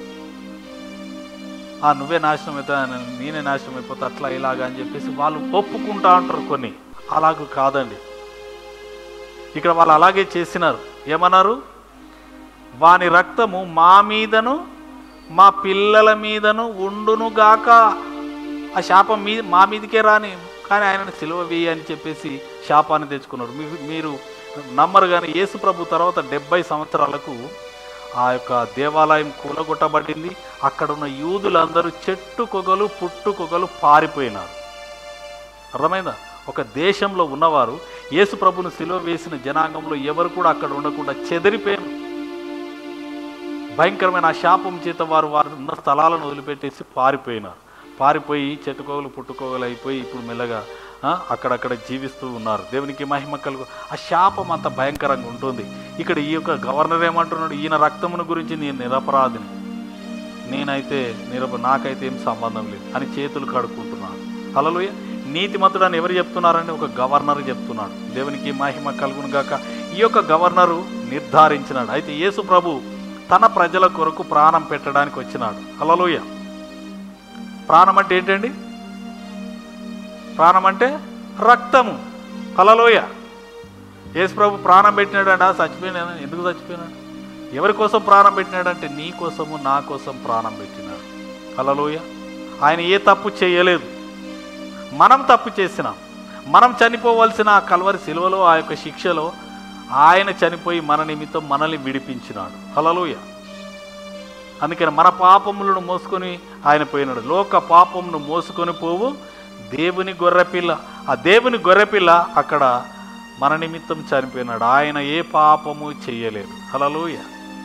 ఆ నువ్వే నాశనం అవుతా నేనే నాశనం అయిపోతా అట్లా ఇలాగా అని చెప్పేసి వాళ్ళు ఒప్పుకుంటా అంటారు కొన్ని అలాగూ కాదండి ఇక్కడ వాళ్ళు అలాగే చేసినారు ఏమన్నారు వాని రక్తము మా మీదను మా పిల్లల మీదను ఉండును గాక ఆ శాపం మీ మా మీదకే రాని కానీ ఆయన సిలువ వేయి అని చెప్పేసి శాపాన్ని తెచ్చుకున్నారు మీ- మీరు నమ్మరు కానీ యేసు ప్రభు తర్వాత డెబ్బై సంవత్సరాలకు ఆ యొక్క దేవాలయం కూలగొట్టబడింది అక్కడ ఉన్న యూదులందరూ చెట్టు కొగలు పుట్టు కొగలు పారిపోయినారు అర్థమైందా ఒక దేశంలో ఉన్నవారు యేసు ప్రభును సిలువ వేసిన జనాంగంలో ఎవరు కూడా అక్కడ ఉండకుండా చెదిరిపోయారు భయంకరమైన ఆ శాపం చేత వారు వారు ఉన్న స్థలాలను వదిలిపెట్టేసి పారిపోయినారు పారిపోయి చెట్టుకోగలు పుట్టుకోగలు అయిపోయి ఇప్పుడు మెల్లగా ఆ, అక్కడక్కడ జీవిస్తూ ఉన్నారు దేవునికి మహిమ కలుగు ఆ శాపం అంత భయంకరంగా ఉంటుంది ఇక్కడ ఈ యొక్క గవర్నర్ ఏమంటున్నాడు ఈయన రక్తమును గురించి నేను నిరపరాధిని నేనైతే నిరప నాకైతే ఏం సంబంధం లేదు అని చేతులు కడుక్కుంటున్నాను హలలోయ నీతిమంతుడు అని ఎవరు చెప్తున్నారని ఒక గవర్నర్ చెప్తున్నాడు దేవునికి మహిమ కలుగును గాక ఈ యొక్క గవర్నరు నిర్ధారించినాడు అయితే యేసు ప్రభు తన ప్రజల కొరకు ప్రాణం పెట్టడానికి వచ్చినాడు హలలోయ ప్రాణం అంటే ఏంటండి ప్రాణం అంటే రక్తము హలలోయ యేసు ప్రభు ప్రాణం పెట్టినాడంట చచ్చిపోయినాడు ఎందుకు చచ్చిపోయినాడు ఎవరి కోసం ప్రాణం పెట్టినాడంటే నీ కోసము నా కోసం ప్రాణం పెట్టినాడు హలలోయ ఆయన ఏ తప్పు చేయలేదు మనం తప్పు చేసినాం మనం చనిపోవలసిన ఆ కల్వరి శిలువలో ఆ యొక్క శిక్షలో ఆయన చనిపోయి మన నిమిత్తం మనల్ని విడిపించినాడు హలలోయ అందుకని మన పాపములను మోసుకొని ఆయన పోయినాడు లోక పాపమును మోసుకొని పోవు దేవుని గొర్రెపిల్ల ఆ దేవుని గొర్రెపిల్ల అక్కడ మన నిమిత్తం చనిపోయినాడు ఆయన ఏ పాపము చేయలేదు హలలోయ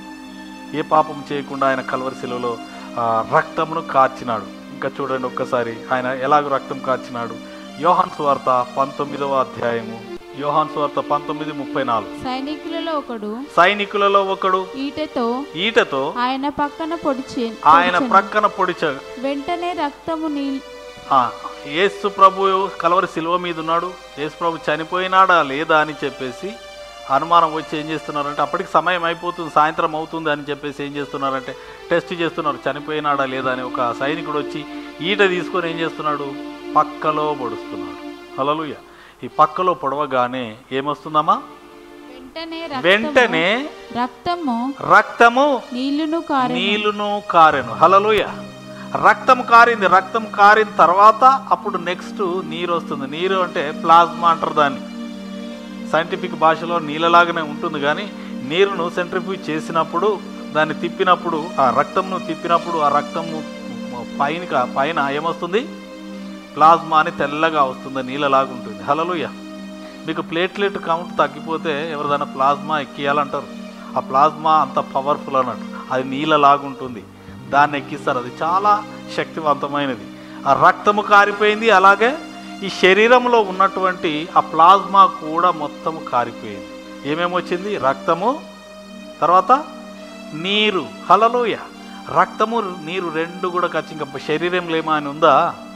ఏ పాపం చేయకుండా ఆయన కల్వరి శిలువలో ఆ, రక్తమును కార్చినాడు ఇంకా చూడండి ఒక్కసారి ఆయన ఎలాగ రక్తం కార్చినాడు యోహాన్ సువార్త పంతొమ్మిదవ అధ్యాయము యోహాన్ సువార్త పంతొమ్మిది ముప్పై నాలుగు సైనికులలో ఒకడు సైనికులలో ఒకడు ఈటెతో ఈటతో ఆయన పక్కన పొడిచి ఆయన పొడిచెను. ప్రక్కన పొడిచ వెంటనే రక్తము నీ ఆ, యేసు ప్రభు కలవరి శిలువ మీద ఉన్నాడు యేసు ప్రభు చనిపోయినాడా లేదా అని చెప్పేసి అనుమానం వచ్చి ఏం చేస్తున్నారంటే అప్పటికి సమయం అయిపోతుంది సాయంత్రం అవుతుంది అని చెప్పేసి ఏం చేస్తున్నారంటే టెస్ట్ చేస్తున్నారు చనిపోయినాడా లేదా అని ఒక సైనికుడు వచ్చి ఈట తీసుకొని ఏం చేస్తున్నాడు పక్కలో పొడుస్తున్నాడు హల్లెలూయా ఈ పక్కలో పొడవగానే ఏమొస్తుందమ్మా వెంటనే రక్తము- వెంటనే రక్తము రక్తము నీళ్లును కారెను నీళ్లును కారెను హలలుయ రక్తం కారింది రక్తం కారిన తర్వాత అప్పుడు నెక్స్ట్ నీరు వస్తుంది నీరు అంటే ప్లాజ్మా అంటారు దాన్ని సైంటిఫిక్ భాషలో నీళ్ళలాగానే ఉంటుంది కానీ నీరును సెంట్రిఫ్యూజ్ చేసినప్పుడు దాన్ని తిప్పినప్పుడు ఆ రక్తంను తిప్పినప్పుడు ఆ రక్తము పైన పైన ఏమొస్తుంది ప్లాజ్మా అని తెల్లగా వస్తుంది నీళ్ళలాగా ఉంటుంది హలలుయ మీకు ప్లేట్లెట్ కౌంట్ తగ్గిపోతే ఎవరిదైనా ప్లాజ్మా ఎక్కియాలంటారు ఆ ప్లాజ్మా అంత పవర్ఫుల్ అన్నట్టు అది నీళ్ళలాగుంటుంది దాన్ని ఎక్కిస్తారు అది చాలా శక్తివంతమైనది ఆ రక్తము కారిపోయింది అలాగే ఈ శరీరంలో ఉన్నటువంటి ఆ ప్లాజ్మా కూడా మొత్తము కారిపోయింది ఏమేమి వచ్చింది రక్తము తర్వాత నీరు హలలోయ రక్తము నీరు రెండు కూడా ఖర్చు ఇంకా శరీరంలో ఏమో అని ఉందా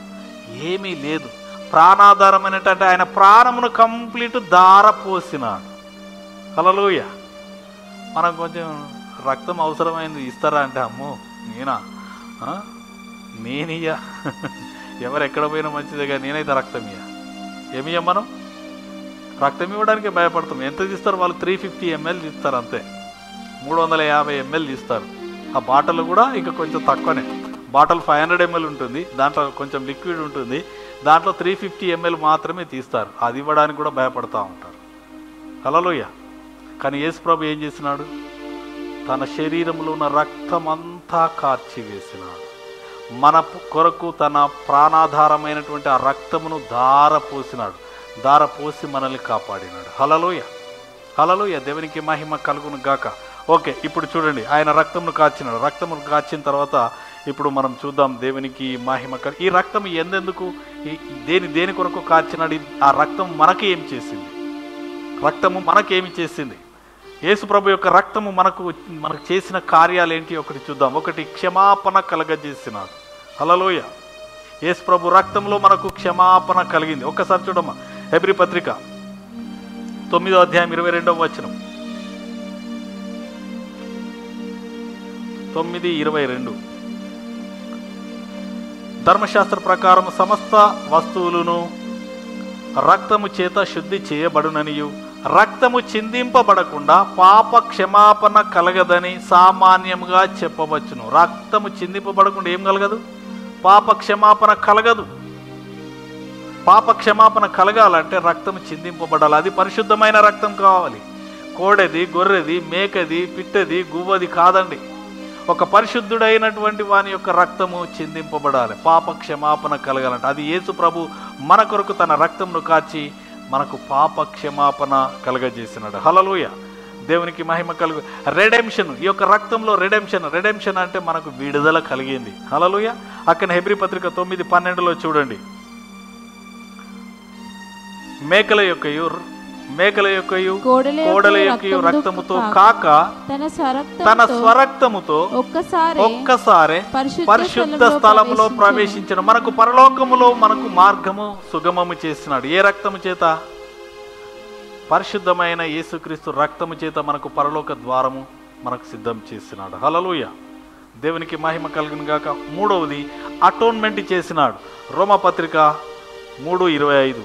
ఏమీ లేదు ప్రాణాధారమైనటువంటి ఆయన ప్రాణమును కంప్లీట్ దార పోసినాడు హలలోయ మనం కొంచెం రక్తం అవసరమైంది ఇస్తారా అంటే అమ్మో నేనా ఆ? నేనియ్యా ఎవరు ఎక్కడ పోయినా మంచిదే కానీ నేనైతే రక్తం ఇయ్య ఏమి ఇయ్యం మనం రక్తం ఇవ్వడానికి భయపడతాం ఎంత తీస్తారు వాళ్ళు త్రీ ఫిఫ్టీ ఎంఎల్ తీస్తారు అంతే మూడు వందల యాభై ఎంఎల్ తీస్తారు ఆ బాటిల్ కూడా ఇంకా కొంచెం తక్కువనే బాటిల్ ఫైవ్ హండ్రెడ్ ఎంఎల్ ఉంటుంది దాంట్లో కొంచెం లిక్విడ్ ఉంటుంది దాంట్లో త్రీ ఫిఫ్టీ ఎంఎల్ మాత్రమే తీస్తారు అది ఇవ్వడానికి కూడా భయపడతా ఉంటారు హలోయ కానీ యేసు ప్రభు ఏం చేసినాడు తన శరీరంలో ఉన్న రక్తమంతా కార్చివేసినాడు మన కొరకు తన ప్రాణాధారమైనటువంటి ఆ రక్తమును ధార పోసినాడు ధార పోసి మనల్ని కాపాడినాడు హలలోయ హలలోయ దేవునికి మహిమ కలుగును గాక ఓకే ఇప్పుడు చూడండి ఆయన రక్తమును కాచినాడు రక్తమును కాచిన తర్వాత ఇప్పుడు మనం చూద్దాం దేవునికి మహిమ కలు ఈ రక్తం ఎందెందుకు ఈ- ఈ దేని దేని కొరకు కాచినాడు ఇది- ఆ రక్తం మనకి ఏం చేసింది రక్తము మనకేమి చేసింది యేసు ప్రభు యొక్క రక్తము మనకు మనకు చేసిన కార్యాలు ఏంటి ఒకటి చూద్దాం ఒకటి క్షమాపణ కలగజేసినాడు హలలోయ యేసు ప్రభు రక్తంలో మనకు క్షమాపణ కలిగింది ఒక్కసారి చూడమ్మా హెబ్రి పత్రిక తొమ్మిదో అధ్యాయం ఇరవై రెండవ వచనం తొమ్మిది ఇరవై రెండు ధర్మశాస్త్ర ప్రకారం సమస్త వస్తువులను రక్తము చేత శుద్ధి చేయబడుననియు రక్తము చిందింపబడకుండా పాప క్షమాపణ కలగదని సామాన్యముగా చెప్పవచ్చును రక్తము చిందింపబడకుండా ఏం కలగదు పాప క్షమాపణ కలగదు పాప క్షమాపణ కలగాలంటే రక్తం చిందింపబడాలి అది పరిశుద్ధమైన రక్తం కావాలి కోడెది గొర్రెది మేకది పిట్టది గువ్వది కాదండి ఒక పరిశుద్ధుడైనటువంటి వాని యొక్క రక్తము చిందింపబడాలి పాప క్షమాపణ కలగాలంటే అది యేసు ప్రభు మన కొరకు తన రక్తంను కాచి మనకు పాప క్షమాపణ కలగజేసినాడు హలలోయ దేవునికి మహిమ కలుగు రెడెంషన్ ఈ యొక్క రక్తంలో రెడెంషన్ రెడెంషన్ అంటే మనకు విడుదల కలిగింది హలలోయ అక్కడ హెబ్రి పత్రిక తొమ్మిది పన్నెండులో చూడండి మేకల యొక్కయు మేకల యొక్కయు కోడల యొక్కయు కోడల యొక్కయు రక్తముతో రక్తముతో కాక తన తన స్వరక్తంతో స్వరక్తముతో ఒక్కసారి ఒక్కసారే పరిశుద్ధ పరిశుద్ధ స్థలములో స్థలములో ప్రవేశించెను. ప్రవేశించను మనకు పరలోకములో మనకు మార్గము సుగమము చేసినాడు ఏ రక్తము చేత పరిశుద్ధమైన యేసుక్రీస్తు రక్తము చేత మనకు పరలోక ద్వారము మనకు సిద్ధం చేసినాడు హలలుయ దేవునికి మహిమ కలిగిన గాక మూడవది అటోన్మెంట్ చేసినాడు రోమపత్రిక మూడు ఇరవై ఐదు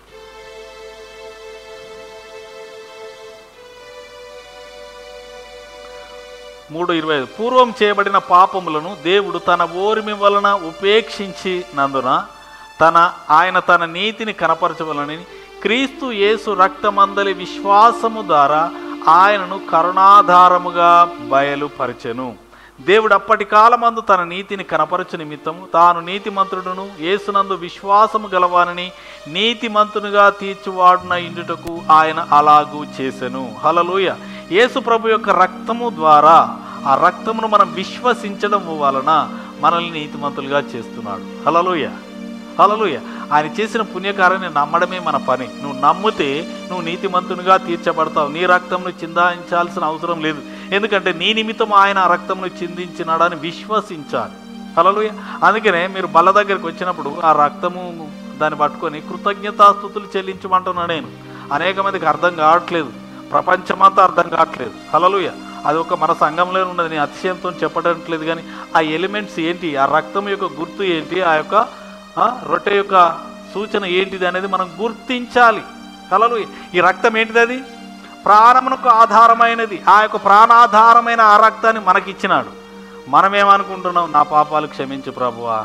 మూడు ఇరవై ఐదు పూర్వం చేయబడిన పాపములను దేవుడు తన ఓరిమి వలన ఉపేక్షించి నందున తన ఆయన తన నీతిని కనపరచవలనని క్రీస్తు యేసు రక్తమందలి విశ్వాసము ద్వారా ఆయనను కరుణాధారముగా బయలుపరచెను దేవుడు అప్పటి కాలమందు తన నీతిని కనపరచు నిమిత్తము తాను నీతిమంతుడును యేసునందు విశ్వాసము గలవానని నీతిమంతునిగా తీర్చువాడున ఇండుటకు ఆయన అలాగూ చేసెను హలలుయ యేసు ప్రభు యొక్క రక్తము ద్వారా ఆ రక్తమును మనం విశ్వసించడం వలన మనల్ని నీతిమంతులుగా చేస్తున్నాడు హలలుయ హలలుయ ఆయన చేసిన పుణ్యకార్యాన్ని నమ్మడమే మన పని నువ్వు నమ్మితే నువ్వు నీతిమంతునిగా తీర్చబడతావు నీ రక్తంను చిందించాల్సిన అవసరం లేదు ఎందుకంటే నీ నిమిత్తం ఆయన ఆ రక్తంను చిందించినాడని విశ్వసించాలి హలలుయ అందుకనే మీరు బల్ల దగ్గరికి వచ్చినప్పుడు ఆ రక్తము దాన్ని పట్టుకొని కృతజ్ఞతాస్థుతులు చెల్లించమంటున్నా నేను అనేక మందికి అర్థం కావట్లేదు ప్రపంచమంతా అర్థం కావట్లేదు హలలుయ అది ఒక మన సంఘంలో ఉన్నది నేను అతిశయంతో చెప్పట్లేదు కానీ ఆ ఎలిమెంట్స్ ఏంటి ఆ రక్తం యొక్క గుర్తు ఏంటి ఆ యొక్క ఆ, రొట్టె యొక్క సూచన ఏంటిది అనేది మనం గుర్తించాలి కలలు ఈ రక్తం ఏంటిది అది ప్రాణమునకు ఆధారమైనది ఆ యొక్క ప్రాణాధారమైన ఆ రక్తాన్ని మనకిచ్చినాడు మనం ఏమనుకుంటున్నాం నా పాపాలు క్షమించు ప్రభువా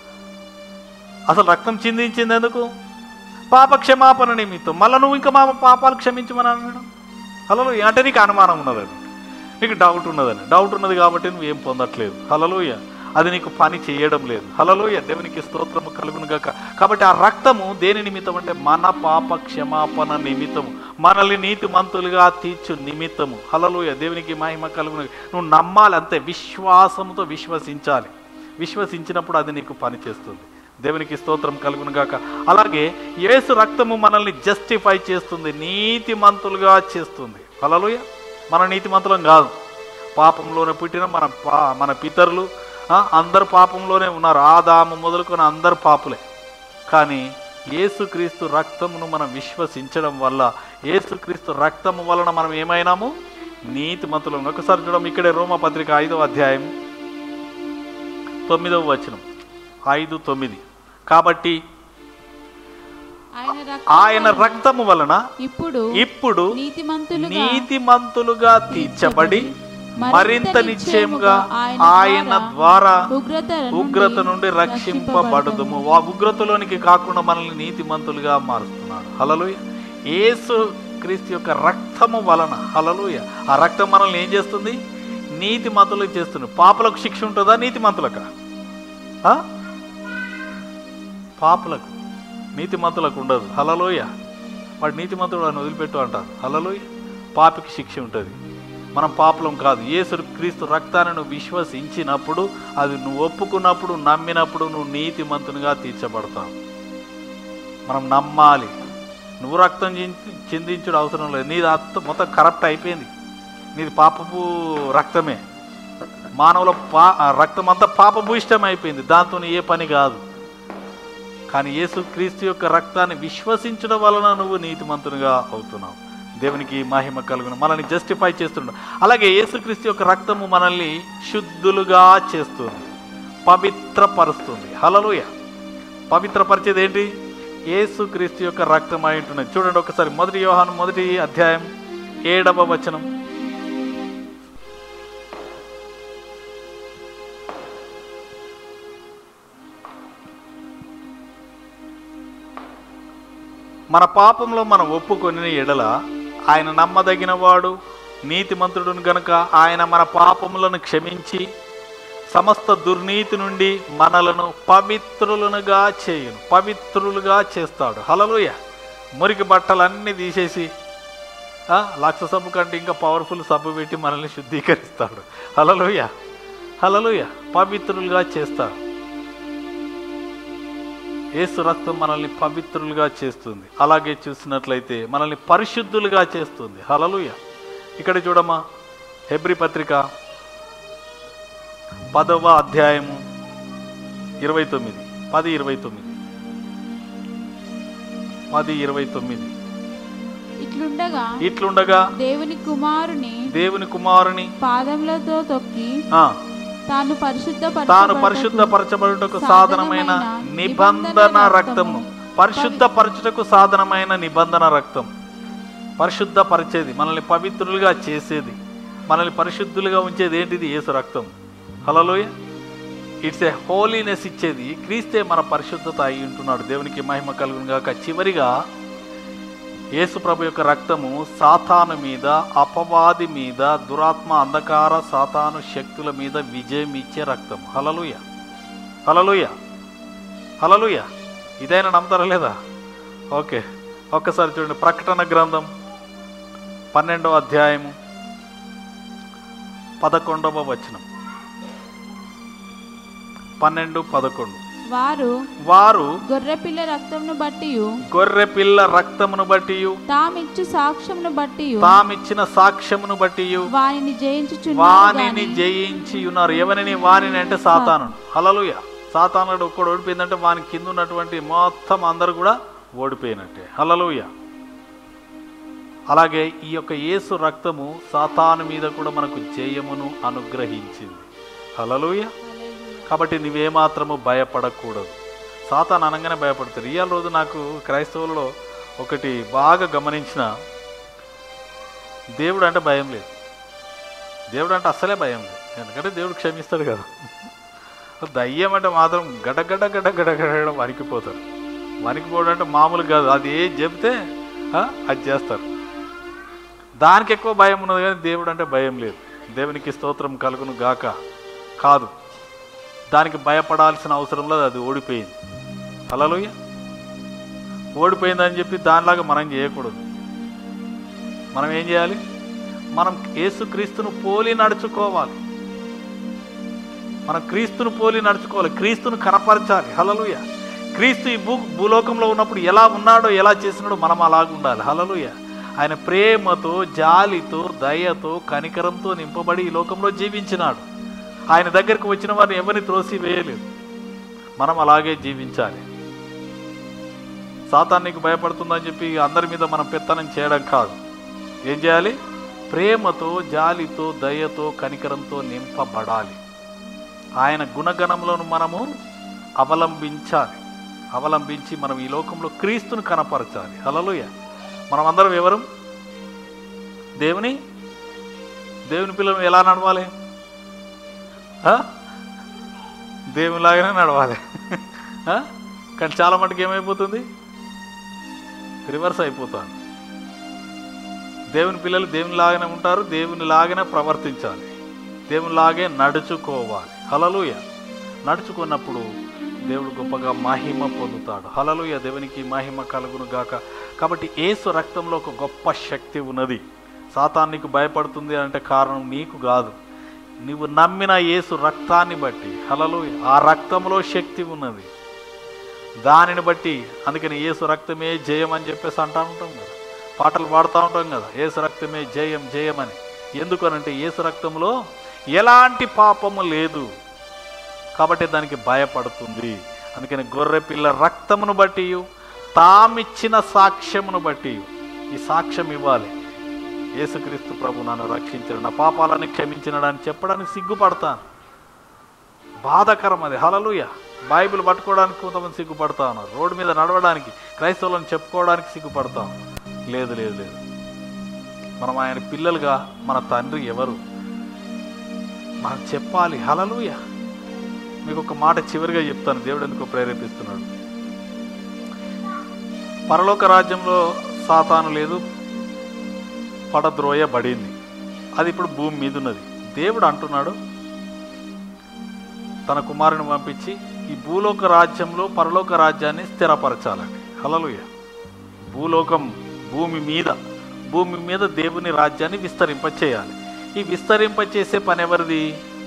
అసలు రక్తం చిందించింది ఎందుకు పాప క్షమాపణ నిమిత్తం మళ్ళీ నువ్వు ఇంకా మా పాపాలు క్షమించమని అన్నాడు హలో అంటే నీకు అనుమానం ఉన్నదని నీకు డౌట్ ఉన్నదని డౌట్ ఉన్నది కాబట్టి నువ్వేం పొందట్లేదు హలలోయ అది నీకు పని చేయడం లేదు హలలోయ దేవునికి స్తోత్రము కలుగును గాక కాబట్టి ఆ రక్తము దేని నిమిత్తం అంటే మన పాప క్షమాపణ నిమిత్తము మనల్ని నీతిమంతులుగా తీర్చు నిమిత్తము హలలోయ దేవునికి మహిమ కలుగును నువ్వు నమ్మాలి అంతే విశ్వాసముతో విశ్వసించాలి విశ్వసించినప్పుడు అది నీకు పని చేస్తుంది దేవునికి స్తోత్రం కలుగును గాక అలాగే యేసు రక్తము మనల్ని జస్టిఫై చేస్తుంది నీతిమంతులుగా చేస్తుంది హలలోయ మన నీతిమంతులం కాదు పాపంలోనే పుట్టిన మన పా మన పితరులు ఆ, అందరు పాపంలోనే ఉన్నారు ఆదాము మొదలుకొని అందరు పాపులే కానీ యేసుక్రీస్తు రక్తమును మనం విశ్వసించడం వల్ల యేసుక్రీస్తు రక్తము వలన మనం ఏమైనాము నీతిమంతులం ఒకసారి చూడడం ఇక్కడే రోమ పత్రిక ఐదవ అధ్యాయం తొమ్మిదవ వచనం ఐదు తొమ్మిది కాబట్టి ఆయన రక్తం ఆయన వలన రక్తము వలన ఇప్పుడు ఇప్పుడు నీతిమంతులుగా నీతిమంతులుగా తీర్చబడి మరింత నిశ్చయముగా ఆయన ద్వారా ఉగ్రత ఉగ్రత నుండి రక్షింపబడదుము ఆ ఉగ్రతలోనికి కాకుండా మనల్ని నీతిమంతులుగా మారుస్తున్నాడు హలలుయ యేసు క్రీస్తు యొక్క రక్తము వలన హలలుయ ఆ రక్తం మనల్ని ఏం చేస్తుంది నీతిమంతులకు చేస్తుంది పాపలకు శిక్ష ఉంటుందా నీతిమంతులక ఆ? పాపులకు నీతిమంతులకు ఉండదు హలలోయ వాడు నీతిమంతుడు అని వదిలిపెట్టు అంటారు హలలోయ పాపికి శిక్ష ఉంటుంది మనం పాపులం కాదు యేసు క్రీస్తు రక్తాన్ని నువ్వు విశ్వసించినప్పుడు అది నువ్వు ఒప్పుకున్నప్పుడు నమ్మినప్పుడు నువ్వు నీతిమంతునిగా తీర్చబడతావు మనం నమ్మాలి నువ్వు రక్తం చింది- చిందించడం అవసరం లేదు నీది అత్త మొత్తం కరప్ట్ అయిపోయింది నీది పాపపు రక్తమే మానవుల పా ఆ రక్తం అంతా పాపభూయిష్టం అయిపోయింది దాంతో ఏ పని కాదు కానీ యేసు క్రీస్తు యొక్క రక్తాన్ని విశ్వసించడం వలన నువ్వు నీతిమంతునిగా అవుతున్నావు దేవునికి మహిమ కలుగును మనల్ని జస్టిఫై చేస్తున్నాడు అలాగే యేసుక్రీస్తు యొక్క రక్తము మనల్ని శుద్ధులుగా చేస్తుంది పవిత్రపరుస్తుంది హలలుయ పవిత్రపరిచేది ఏంటి యేసుక్రీస్తు యొక్క రక్తం అయి ఉంటున్నది చూడండి ఒకసారి మొదటి యోహాను మొదటి అధ్యాయం ఏడవ వచనం మన పాపంలో మనం ఒప్పుకొని ఎడల ఆయన నమ్మదగినవాడు నీతిమంతుడును గనుక ఆయన మన పాపములను క్షమించి సమస్త దుర్నీతి నుండి మనలను పవిత్రులనుగా చేయును పవిత్రులుగా చేస్తాడు హలలుయ మురికి బట్టలన్నీ తీసేసి ఆ, లక్ష సబ్బు కంటే ఇంకా పవర్ఫుల్ సబ్బు పెట్టి మనల్ని శుద్ధీకరిస్తాడు హలలుయ హలలుయ పవిత్రులుగా చేస్తాడు యేసు రక్తం మనల్ని పవిత్రులుగా చేస్తుంది అలాగే చూసినట్లయితే మనల్ని పరిశుద్ధులుగా చేస్తుంది హలలుయ ఇక్కడ చూడమ్మా హెబ్రి పత్రిక పదవ అధ్యాయము ఇరవై తొమ్మిది పది ఇరవై తొమ్మిది పది ఇరవై తొమ్మిది ఇట్లుండగా ఇట్లుండగా దేవుని కుమారుని దేవుని కుమారుని పాదములతో తొక్కి ఆ, తాను పరిశుద్ధ తాను పరిశుద్ధపరచబడుటకు సాధనమైన నిబంధన రక్తము పరిశుద్ధపరచుటకు సాధనమైన నిబంధన రక్తం పరిశుద్ధపరిచేది మనల్ని పవిత్రులుగా చేసేది మనల్ని పరిశుద్ధులుగా ఉంచేది ఏంటిది యేసు రక్తం హలోయ ఇట్స్ ఏ హోలీనెస్ ఇచ్చేది క్రీస్తే మన పరిశుద్ధత అయి ఉంటున్నాడు దేవునికి మహిమ కలుగును గాక చివరిగా యేసు ప్రభు యొక్క రక్తము సాతాను మీద అపవాది మీద దురాత్మ అంధకార సాతాను శక్తుల మీద విజయం ఇచ్చే రక్తం హలలుయ హలలుయ హలలుయ ఇదైనా నమ్ముతారా లేదా ఓకే ఒక్కసారి చూడండి ప్రకటన గ్రంథం పన్నెండవ అధ్యాయము పదకొండవ వచనం పన్నెండు పదకొండు వారు వారు గొర్రెపిల్ల రక్తమును బట్టి గొర్రె పిల్ల రక్తమును బట్టి తామిచ్చు సాక్ష్యమును బట్టి తామిచ్చిన సాక్ష్యమును బట్టి వానిని జయించుచున్నారు వాణిని జయించి ఉన్నారు ఎవరిని వాణిని అంటే సాతాను హలలుయ సాతానుడు ఒక్కడు ఓడిపోయిందంటే వాని కింద ఉన్నటువంటి మొత్తం అందరు కూడా ఓడిపోయినట్టే హలలుయ అలాగే ఈ యొక్క యేసు రక్తము సాతాను మీద కూడా మనకు జయమును అనుగ్రహించింది హలలుయ కాబట్టి నువ్వేమాత్రము భయపడకూడదు సాతాన్ అనగానే భయపడతారు ఇవాళ రోజు నాకు క్రైస్తవులలో ఒకటి బాగా గమనించిన దేవుడు అంటే భయం లేదు దేవుడు అంటే అస్సలే భయం లేదు ఎందుకంటే దేవుడు క్షమిస్తాడు కదా దయ్యం అంటే మాత్రం గడగడ గడ గడ గడ వణికిపోతారు వణికిపోవడం అంటే మామూలు కాదు అది ఏం చెప్తే ఆ, అది చేస్తారు దానికి ఎక్కువ భయం ఉన్నది కానీ దేవుడు అంటే భయం లేదు దేవునికి స్తోత్రం కలుగును గాక కాదు దానికి భయపడాల్సిన అవసరం లేదు అది ఓడిపోయింది అలలోయ ఓడిపోయిందని చెప్పి దానిలాగా మనం చేయకూడదు మనం ఏం చేయాలి మనం యేసుక్రీస్తును పోలి నడుచుకోవాలి మనం క్రీస్తును పోలి నడుచుకోవాలి క్రీస్తును కనపరచాలి హలలుయ క్రీస్తు ఈ భూ భూలోకంలో ఉన్నప్పుడు ఎలా ఉన్నాడో ఎలా చేసినాడో మనం అలాగ ఉండాలి హలలుయ ఆయన ప్రేమతో జాలితో దయతో కనికరంతో నింపబడి ఈ లోకంలో జీవించినాడు ఆయన దగ్గరికి వచ్చిన వారిని ఎవరిని త్రోసి వేయలేదు మనం అలాగే జీవించాలి సాతానికి భయపడుతుందని చెప్పి అందరి మీద మనం పెత్తనం చేయడం కాదు ఏం చేయాలి ప్రేమతో జాలితో దయతో కనికరంతో నింపబడాలి ఆయన గుణగణములను మనము అవలంబించాలి అవలంబించి మనం ఈ లోకంలో క్రీస్తును కనపరచాలి హలలుయ మనం అందరం ఎవరు దేవుని దేవుని పిల్లలు ఎలా నడవాలి ఆ? దేవునిలాగానే నడవాలి ఆ? కానీ చాలా మటుకు ఏమైపోతుంది రివర్స్ అయిపోతాను దేవుని పిల్లలు దేవుని లాగానే ఉంటారు దేవుని లాగానే ప్రవర్తించాలి దేవుని లాగే నడుచుకోవాలి హలలుయ నడుచుకున్నప్పుడు దేవుడు గొప్పగా మహిమ పొందుతాడు హలలుయ దేవునికి మహిమ కలుగును గాక కాబట్టి ఏసు రక్తంలో ఒక గొప్ప శక్తి ఉన్నది సాతాన్ నీకు భయపడుతుంది అంటే కారణం నీకు కాదు నువ్వు నమ్మిన యేసు రక్తాన్ని బట్టి హలలు ఆ రక్తంలో శక్తి ఉన్నది దానిని బట్టి అందుకని యేసు రక్తమే జయం అని చెప్పేసి అంటా ఉంటాం కదా పాటలు పాడుతూ ఉంటాం కదా యేసు రక్తమే జయం జయం అని ఎందుకనంటే యేసు రక్తంలో ఎలాంటి పాపము లేదు కాబట్టి దానికి భయపడుతుంది అందుకని గొర్రె పిల్ల రక్తమును బట్టి తామిచ్చిన సాక్ష్యమును బట్టి ఈ సాక్ష్యం ఇవ్వాలి యేసుక్రీస్తు ప్రభు నన్ను రక్షించడు నా పాపాలను క్షమించినడని చెప్పడానికి సిగ్గుపడతాను బాధకరం అది హలలుయ బైబిల్ పట్టుకోవడానికి కొంతమంది సిగ్గుపడతా ఉన్నారు రోడ్డు మీద నడవడానికి క్రైస్తవులను చెప్పుకోవడానికి సిగ్గుపడతాం లేదు లేదు లేదు మనం ఆయన పిల్లలుగా మన తండ్రి ఎవరు మనం చెప్పాలి హలలుయ మీకు ఒక మాట చివరిగా చెప్తాను దేవుడు ఎందుకో ప్రేరేపిస్తున్నాడు పరలోక రాజ్యంలో సాతాను లేదు పడద్రోయబడింది అది ఇప్పుడు భూమి మీద ఉన్నది దేవుడు అంటున్నాడు తన కుమారుని పంపించి ఈ భూలోక రాజ్యంలో పరలోక రాజ్యాన్ని స్థిరపరచాలని హలలుయ భూలోకం భూమి మీద భూమి మీద దేవుని రాజ్యాన్ని విస్తరింపచేయాలి ఈ విస్తరింపచేసే పని ఎవరిది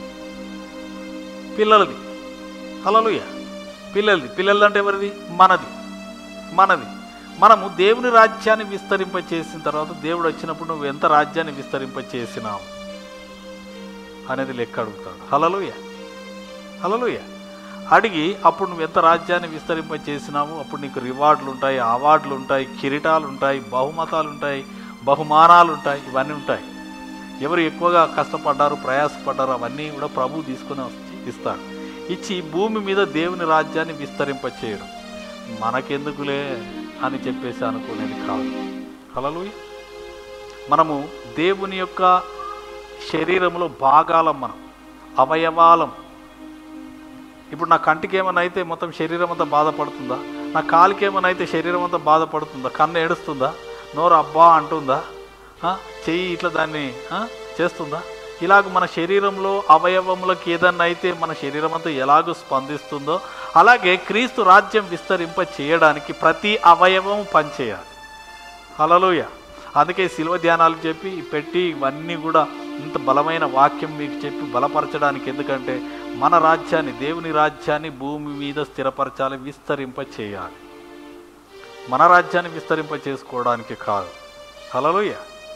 పిల్లలది హలలుయ పిల్లలది పిల్లలది అంటే ఎవరిది మనది మనది మనము దేవుని రాజ్యాన్ని విస్తరింపచేసిన తర్వాత దేవుడు వచ్చినప్పుడు నువ్వు ఎంత రాజ్యాన్ని విస్తరింపచేసినావు అనేది లెక్క అడుగుతాడు హలలుయ హలలుయ అడిగి అప్పుడు నువ్వు ఎంత రాజ్యాన్ని విస్తరింపచేసినావు అప్పుడు నీకు రివార్డులు ఉంటాయి అవార్డులు ఉంటాయి కిరీటాలు ఉంటాయి బహుమతాలు ఉంటాయి బహుమానాలు ఉంటాయి ఇవన్నీ ఉంటాయి ఎవరు ఎక్కువగా కష్టపడ్డారు ప్రయాసపడ్డారు అవన్నీ కూడా ప్రభు తీసుకుని వచ్చి ఇస్తాడు ఇచ్చి భూమి మీద దేవుని రాజ్యాన్ని విస్తరింపచేయడం మనకెందుకులే అని చెప్పేసి అనుకునేది కాదు హలలుయ మనము దేవుని యొక్క శరీరంలో భాగాలం మనం అవయవాలం ఇప్పుడు నా కంటికి ఏమైనా అయితే మొత్తం శరీరం అంతా బాధపడుతుందా నా కాలికి ఏమైనా అయితే శరీరం అంతా బాధపడుతుందా కన్ను ఏడుస్తుందా నోరు అబ్బా అంటుందా ఆ? చెయ్యి ఇట్లా దాన్ని ఆ? చేస్తుందా ఇలాగ మన శరీరంలో అవయవములకు ఏదన్నా అయితే మన శరీరం అంతా ఎలాగో స్పందిస్తుందో అలాగే క్రీస్తు రాజ్యం విస్తరింప చేయడానికి ప్రతి అవయవం పనిచేయాలి హలలోయ అందుకే శిల్వ ధ్యానాలు చెప్పి పెట్టి ఇవన్నీ కూడా ఇంత బలమైన వాక్యం మీకు చెప్పి బలపరచడానికి ఎందుకంటే మన రాజ్యాన్ని దేవుని రాజ్యాన్ని భూమి మీద స్థిరపరచాలి విస్తరింప చేయాలి మన రాజ్యాన్ని విస్తరింప చేసుకోవడానికి కాదు హలలోయ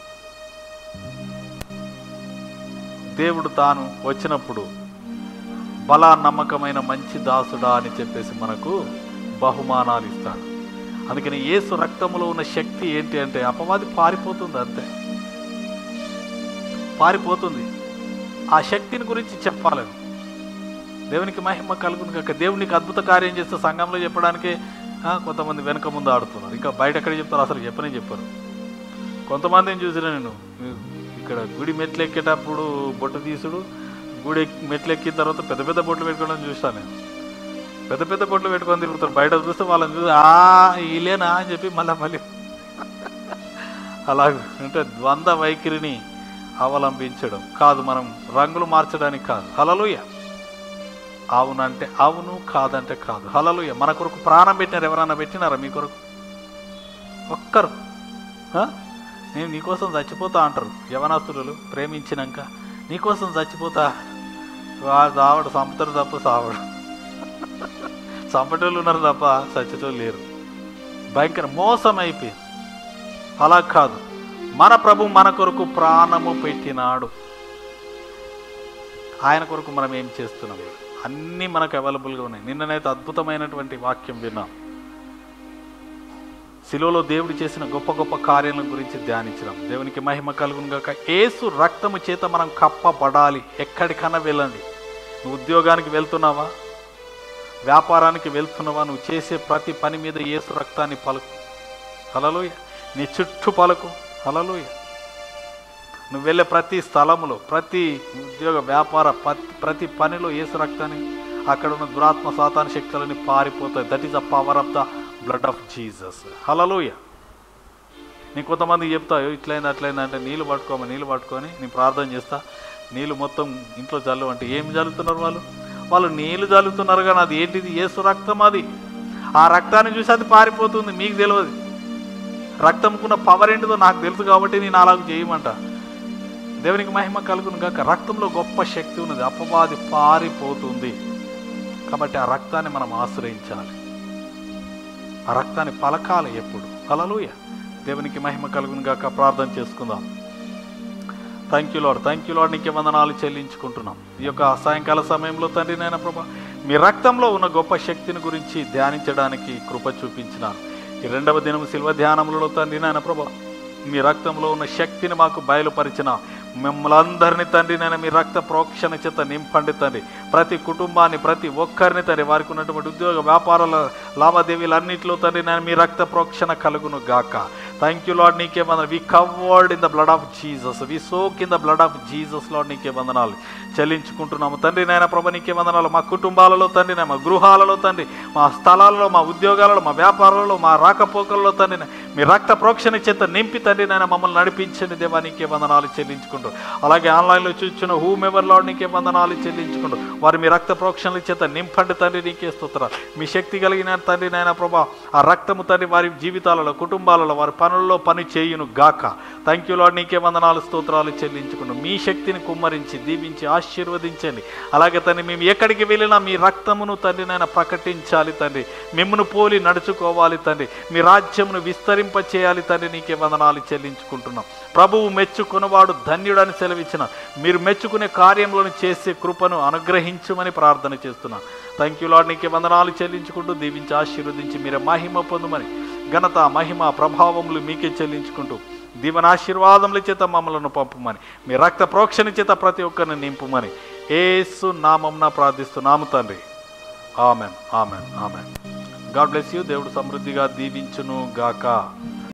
దేవుడు తాను వచ్చినప్పుడు బలా నమ్మకమైన మంచి దాసుడా అని చెప్పేసి మనకు బహుమానాలు ఇస్తాడు అందుకని యేసు రక్తంలో ఉన్న శక్తి ఏంటి అంటే అపవాది పారిపోతుంది అంతే పారిపోతుంది ఆ శక్తిని గురించి చెప్పాలని దేవునికి మహిమ కలుగును కాక దేవునికి అద్భుత కార్యం చేస్తే సంఘంలో చెప్పడానికి ఆ, కొంతమంది వెనక ముందు ఆడుతున్నారు ఇంకా బయట ఎక్కడ చెప్తారు అసలు చెప్పనే చెప్పారు కొంతమందిని చూసిన నేను ఇక్కడ గుడి మెట్లు ఎక్కేటప్పుడు బొట్టు తీసుడు గుడి ఎక్కి- మెట్లు ఎక్కిన తర్వాత పెద్ద పెద్ద బొట్లు పెట్టుకోవడం చూస్తాను నేను పెద్ద పెద్ద బొట్లు పెట్టుకొని తిరుగుతారు బయట చూస్తే వాళ్ళని చూసి ఆ ఇలేనా అని చెప్పి మళ్ళీ మళ్ళీ అలా అంటే ద్వంద్వ వైఖరిని అవలంబించడం కాదు మనం రంగులు మార్చడానికి కాదు హలలుయ అవునంటే అవును కాదంటే కాదు హలలుయ మన కొరకు ప్రాణం పెట్టినారు ఎవరన్నా పెట్టినారా మీ కొరకు ఒక్కరు ఆ? నేను నీకోసం చచ్చిపోతా అంటారు యవనస్తులు ప్రేమించినాక నీకోసం చచ్చిపోతా వాడు సావడు చంపుతారు తప్ప సావడు చంపటోళ్ళు ఉన్నారు తప్ప చచ్చేటోళ్ళు లేరు భయంకర మోసం అయిపోయింది అలా కాదు మన ప్రభు మన కొరకు ప్రాణము పెట్టినాడు ఆయన కొరకు మనం ఏం చేస్తున్నాం అన్నీ మనకు అవైలబుల్గా ఉన్నాయి నిన్ననైతే అద్భుతమైనటువంటి వాక్యం విన్నాం శిలువలో దేవుడు చేసిన గొప్ప గొప్ప కార్యాల గురించి ధ్యానించడం దేవునికి మహిమ కలుగును గాక ఏసు రక్తము చేత మనం కప్పబడాలి ఎక్కడికన్నా వెళ్ళండి నువ్వు ఉద్యోగానికి వెళ్తున్నావా వ్యాపారానికి వెళ్తున్నావా నువ్వు చేసే ప్రతి పని మీద ఏసు రక్తాన్ని పలుకు హలలోయ నీ చుట్టూ పలుకు హలలోయ నువ్వు వెళ్ళే ప్రతి స్థలములో ప్రతి ఉద్యోగ వ్యాపార ప్రతి ప్రతి పనిలో ఏసు రక్తాన్ని అక్కడ ఉన్న దురాత్మ సాతాన శక్తులని పారిపోతాయి that is the power of the blood of Jesus hallelujah నీకు కొంతమంది చెప్తా "అయ్యో, ఇట్లయింది అట్లయింది అంటే నీళ్ళు పట్టుకోమని నీళ్ళు పట్టుకొని నేను ప్రార్థన చేస్తా నీళ్ళు మొత్తం ఇంట్లో చల్లు అంటే ఏం చల్లుతున్నారు వాళ్ళు వాళ్ళు నీళ్ళు చల్లుతున్నారు కానీ అది ఏంటిది ఏసు రక్తం అది ఆ రక్తాన్ని చూసి అది పారిపోతుంది మీకు తెలియదు రక్తంకున్న పవర్ ఏంటిదో నాకు తెలుసు కాబట్టి నేను అలాగ చేయమంట దేవునికి మహిమ కలుగును గాక రక్తంలో గొప్ప శక్తి ఉన్నది అపవాది పారిపోతుంది కాబట్టి ఆ రక్తాన్ని మనం ఆశ్రయించాలి ఆ రక్తాన్ని పలకాలి ఎప్పుడు హల్లెలూయ దేవునికి మహిమ కలుగును గాక ప్రార్థన చేసుకుందాం thank you Lord thank you Lord నీకే వందనాలు చెల్లించుకుంటున్నాం ఈ యొక్క సాయంకాల సమయంలో తండ్రి నాయన ప్రభా మీ రక్తంలో ఉన్న గొప్ప శక్తిని గురించి ధ్యానించడానికి కృప చూపించినాను ఈ రెండవ దినం శిల్వ ధ్యానములలో తండ్రి నాయన ప్రభా మీ రక్తంలో ఉన్న శక్తిని మాకు బయలుపరిచిన మిమ్మల్ని అందరినీ తండ్రి నేను మీ రక్త ప్రోక్షణ చేత నింపండి తండ్రి ప్రతి కుటుంబాన్ని ప్రతి ఒక్కరిని తండ్రి వారికి ఉన్నటువంటి ఉద్యోగ వ్యాపారాల లావాదేవీలన్నింటిలో తండ్రి నేను మీ రక్త ప్రోక్షణ కలుగును గాక థ్యాంక్ యూ లాడ్ నీకే వందన we covered in the blood of Jesus we soak in the blood of Jesus Lord నీకే వందనాలు చెల్లించుకుంటున్నాము తండ్రి నాయన ప్రభ నీకే వందనాలు మా కుటుంబాలలో తండ్రి నాయన, మా గృహాలలో తండ్రి మా స్థలాలలో మా ఉద్యోగాలలో మా వ్యాపారాలలో మా రాకపోకలలో తండ్రి నాయన, మీ రక్త ప్రోక్షణ చేత నింపి తండ్రి నాయన మమ్మల్ని నడిపించండి దేవా నీకే వందనాలు చెల్లించుకుంటూ అలాగే ఆన్లైన్లో చూచిన హూమ్ ఎవర్ లాడ్ నీకే వందనాలు చెల్లించుకుంటూ వారు మీ రక్త ప్రోక్షణల చేత నింపండి తండ్రి నీకే స్తోత్రాలు మీ శక్తి కలిగిన తండ్రి నాయన ప్రభా ఆ రక్తము తండ్రి వారి జీవితాలలో కుటుంబాలలో వారి పనుల్లో పని చేయును గాక థ్యాంక్ యూ లాడ్ నీకే వందనాలు స్తోత్రాలు చెల్లించుకుంటూ మీ శక్తిని కుమ్మరించి దీవించి ఆశీర్వదించండి అలాగే తండ్రి మేము ఎక్కడికి వెళ్ళినా మీ రక్తమును తండ్రి నాయన ప్రకటించాలి తండ్రి మిమ్మను పోలి నడుచుకోవాలి తండ్రి మీ రాజ్యమును విస్తరింప చేయాలి తండ్రి నీకే వందనాలు చెల్లించుకుంటున్నాం ప్రభువు మెచ్చుకున్నవాడు ధన్యుడని సెలవిచ్చిన మీరు మెచ్చుకునే కార్యములను చేసే కృపను అనుగ్రహించమని ప్రార్థన చేస్తున్నాను థ్యాంక్ యూ లాడ్ నీకే వందనాలు చెల్లించుకుంటూ దీవించి ఆశీర్వదించి మీరే మహిమ పొందుమని ఘనత మహిమ ప్రభావములు మీకే చెల్లించుకుంటూ దీవనాశీర్వాదముల చేత మమ్మలను పంపమని మీ రక్త ప్రోక్షణ చేత ప్రతి ఒక్కరిని నింపుమని ఏసు నామంన ప్రార్థిస్తున్నాము తండ్రి amen amen amen God bless you దేవుడు సమృద్ధిగా దీవించును గాక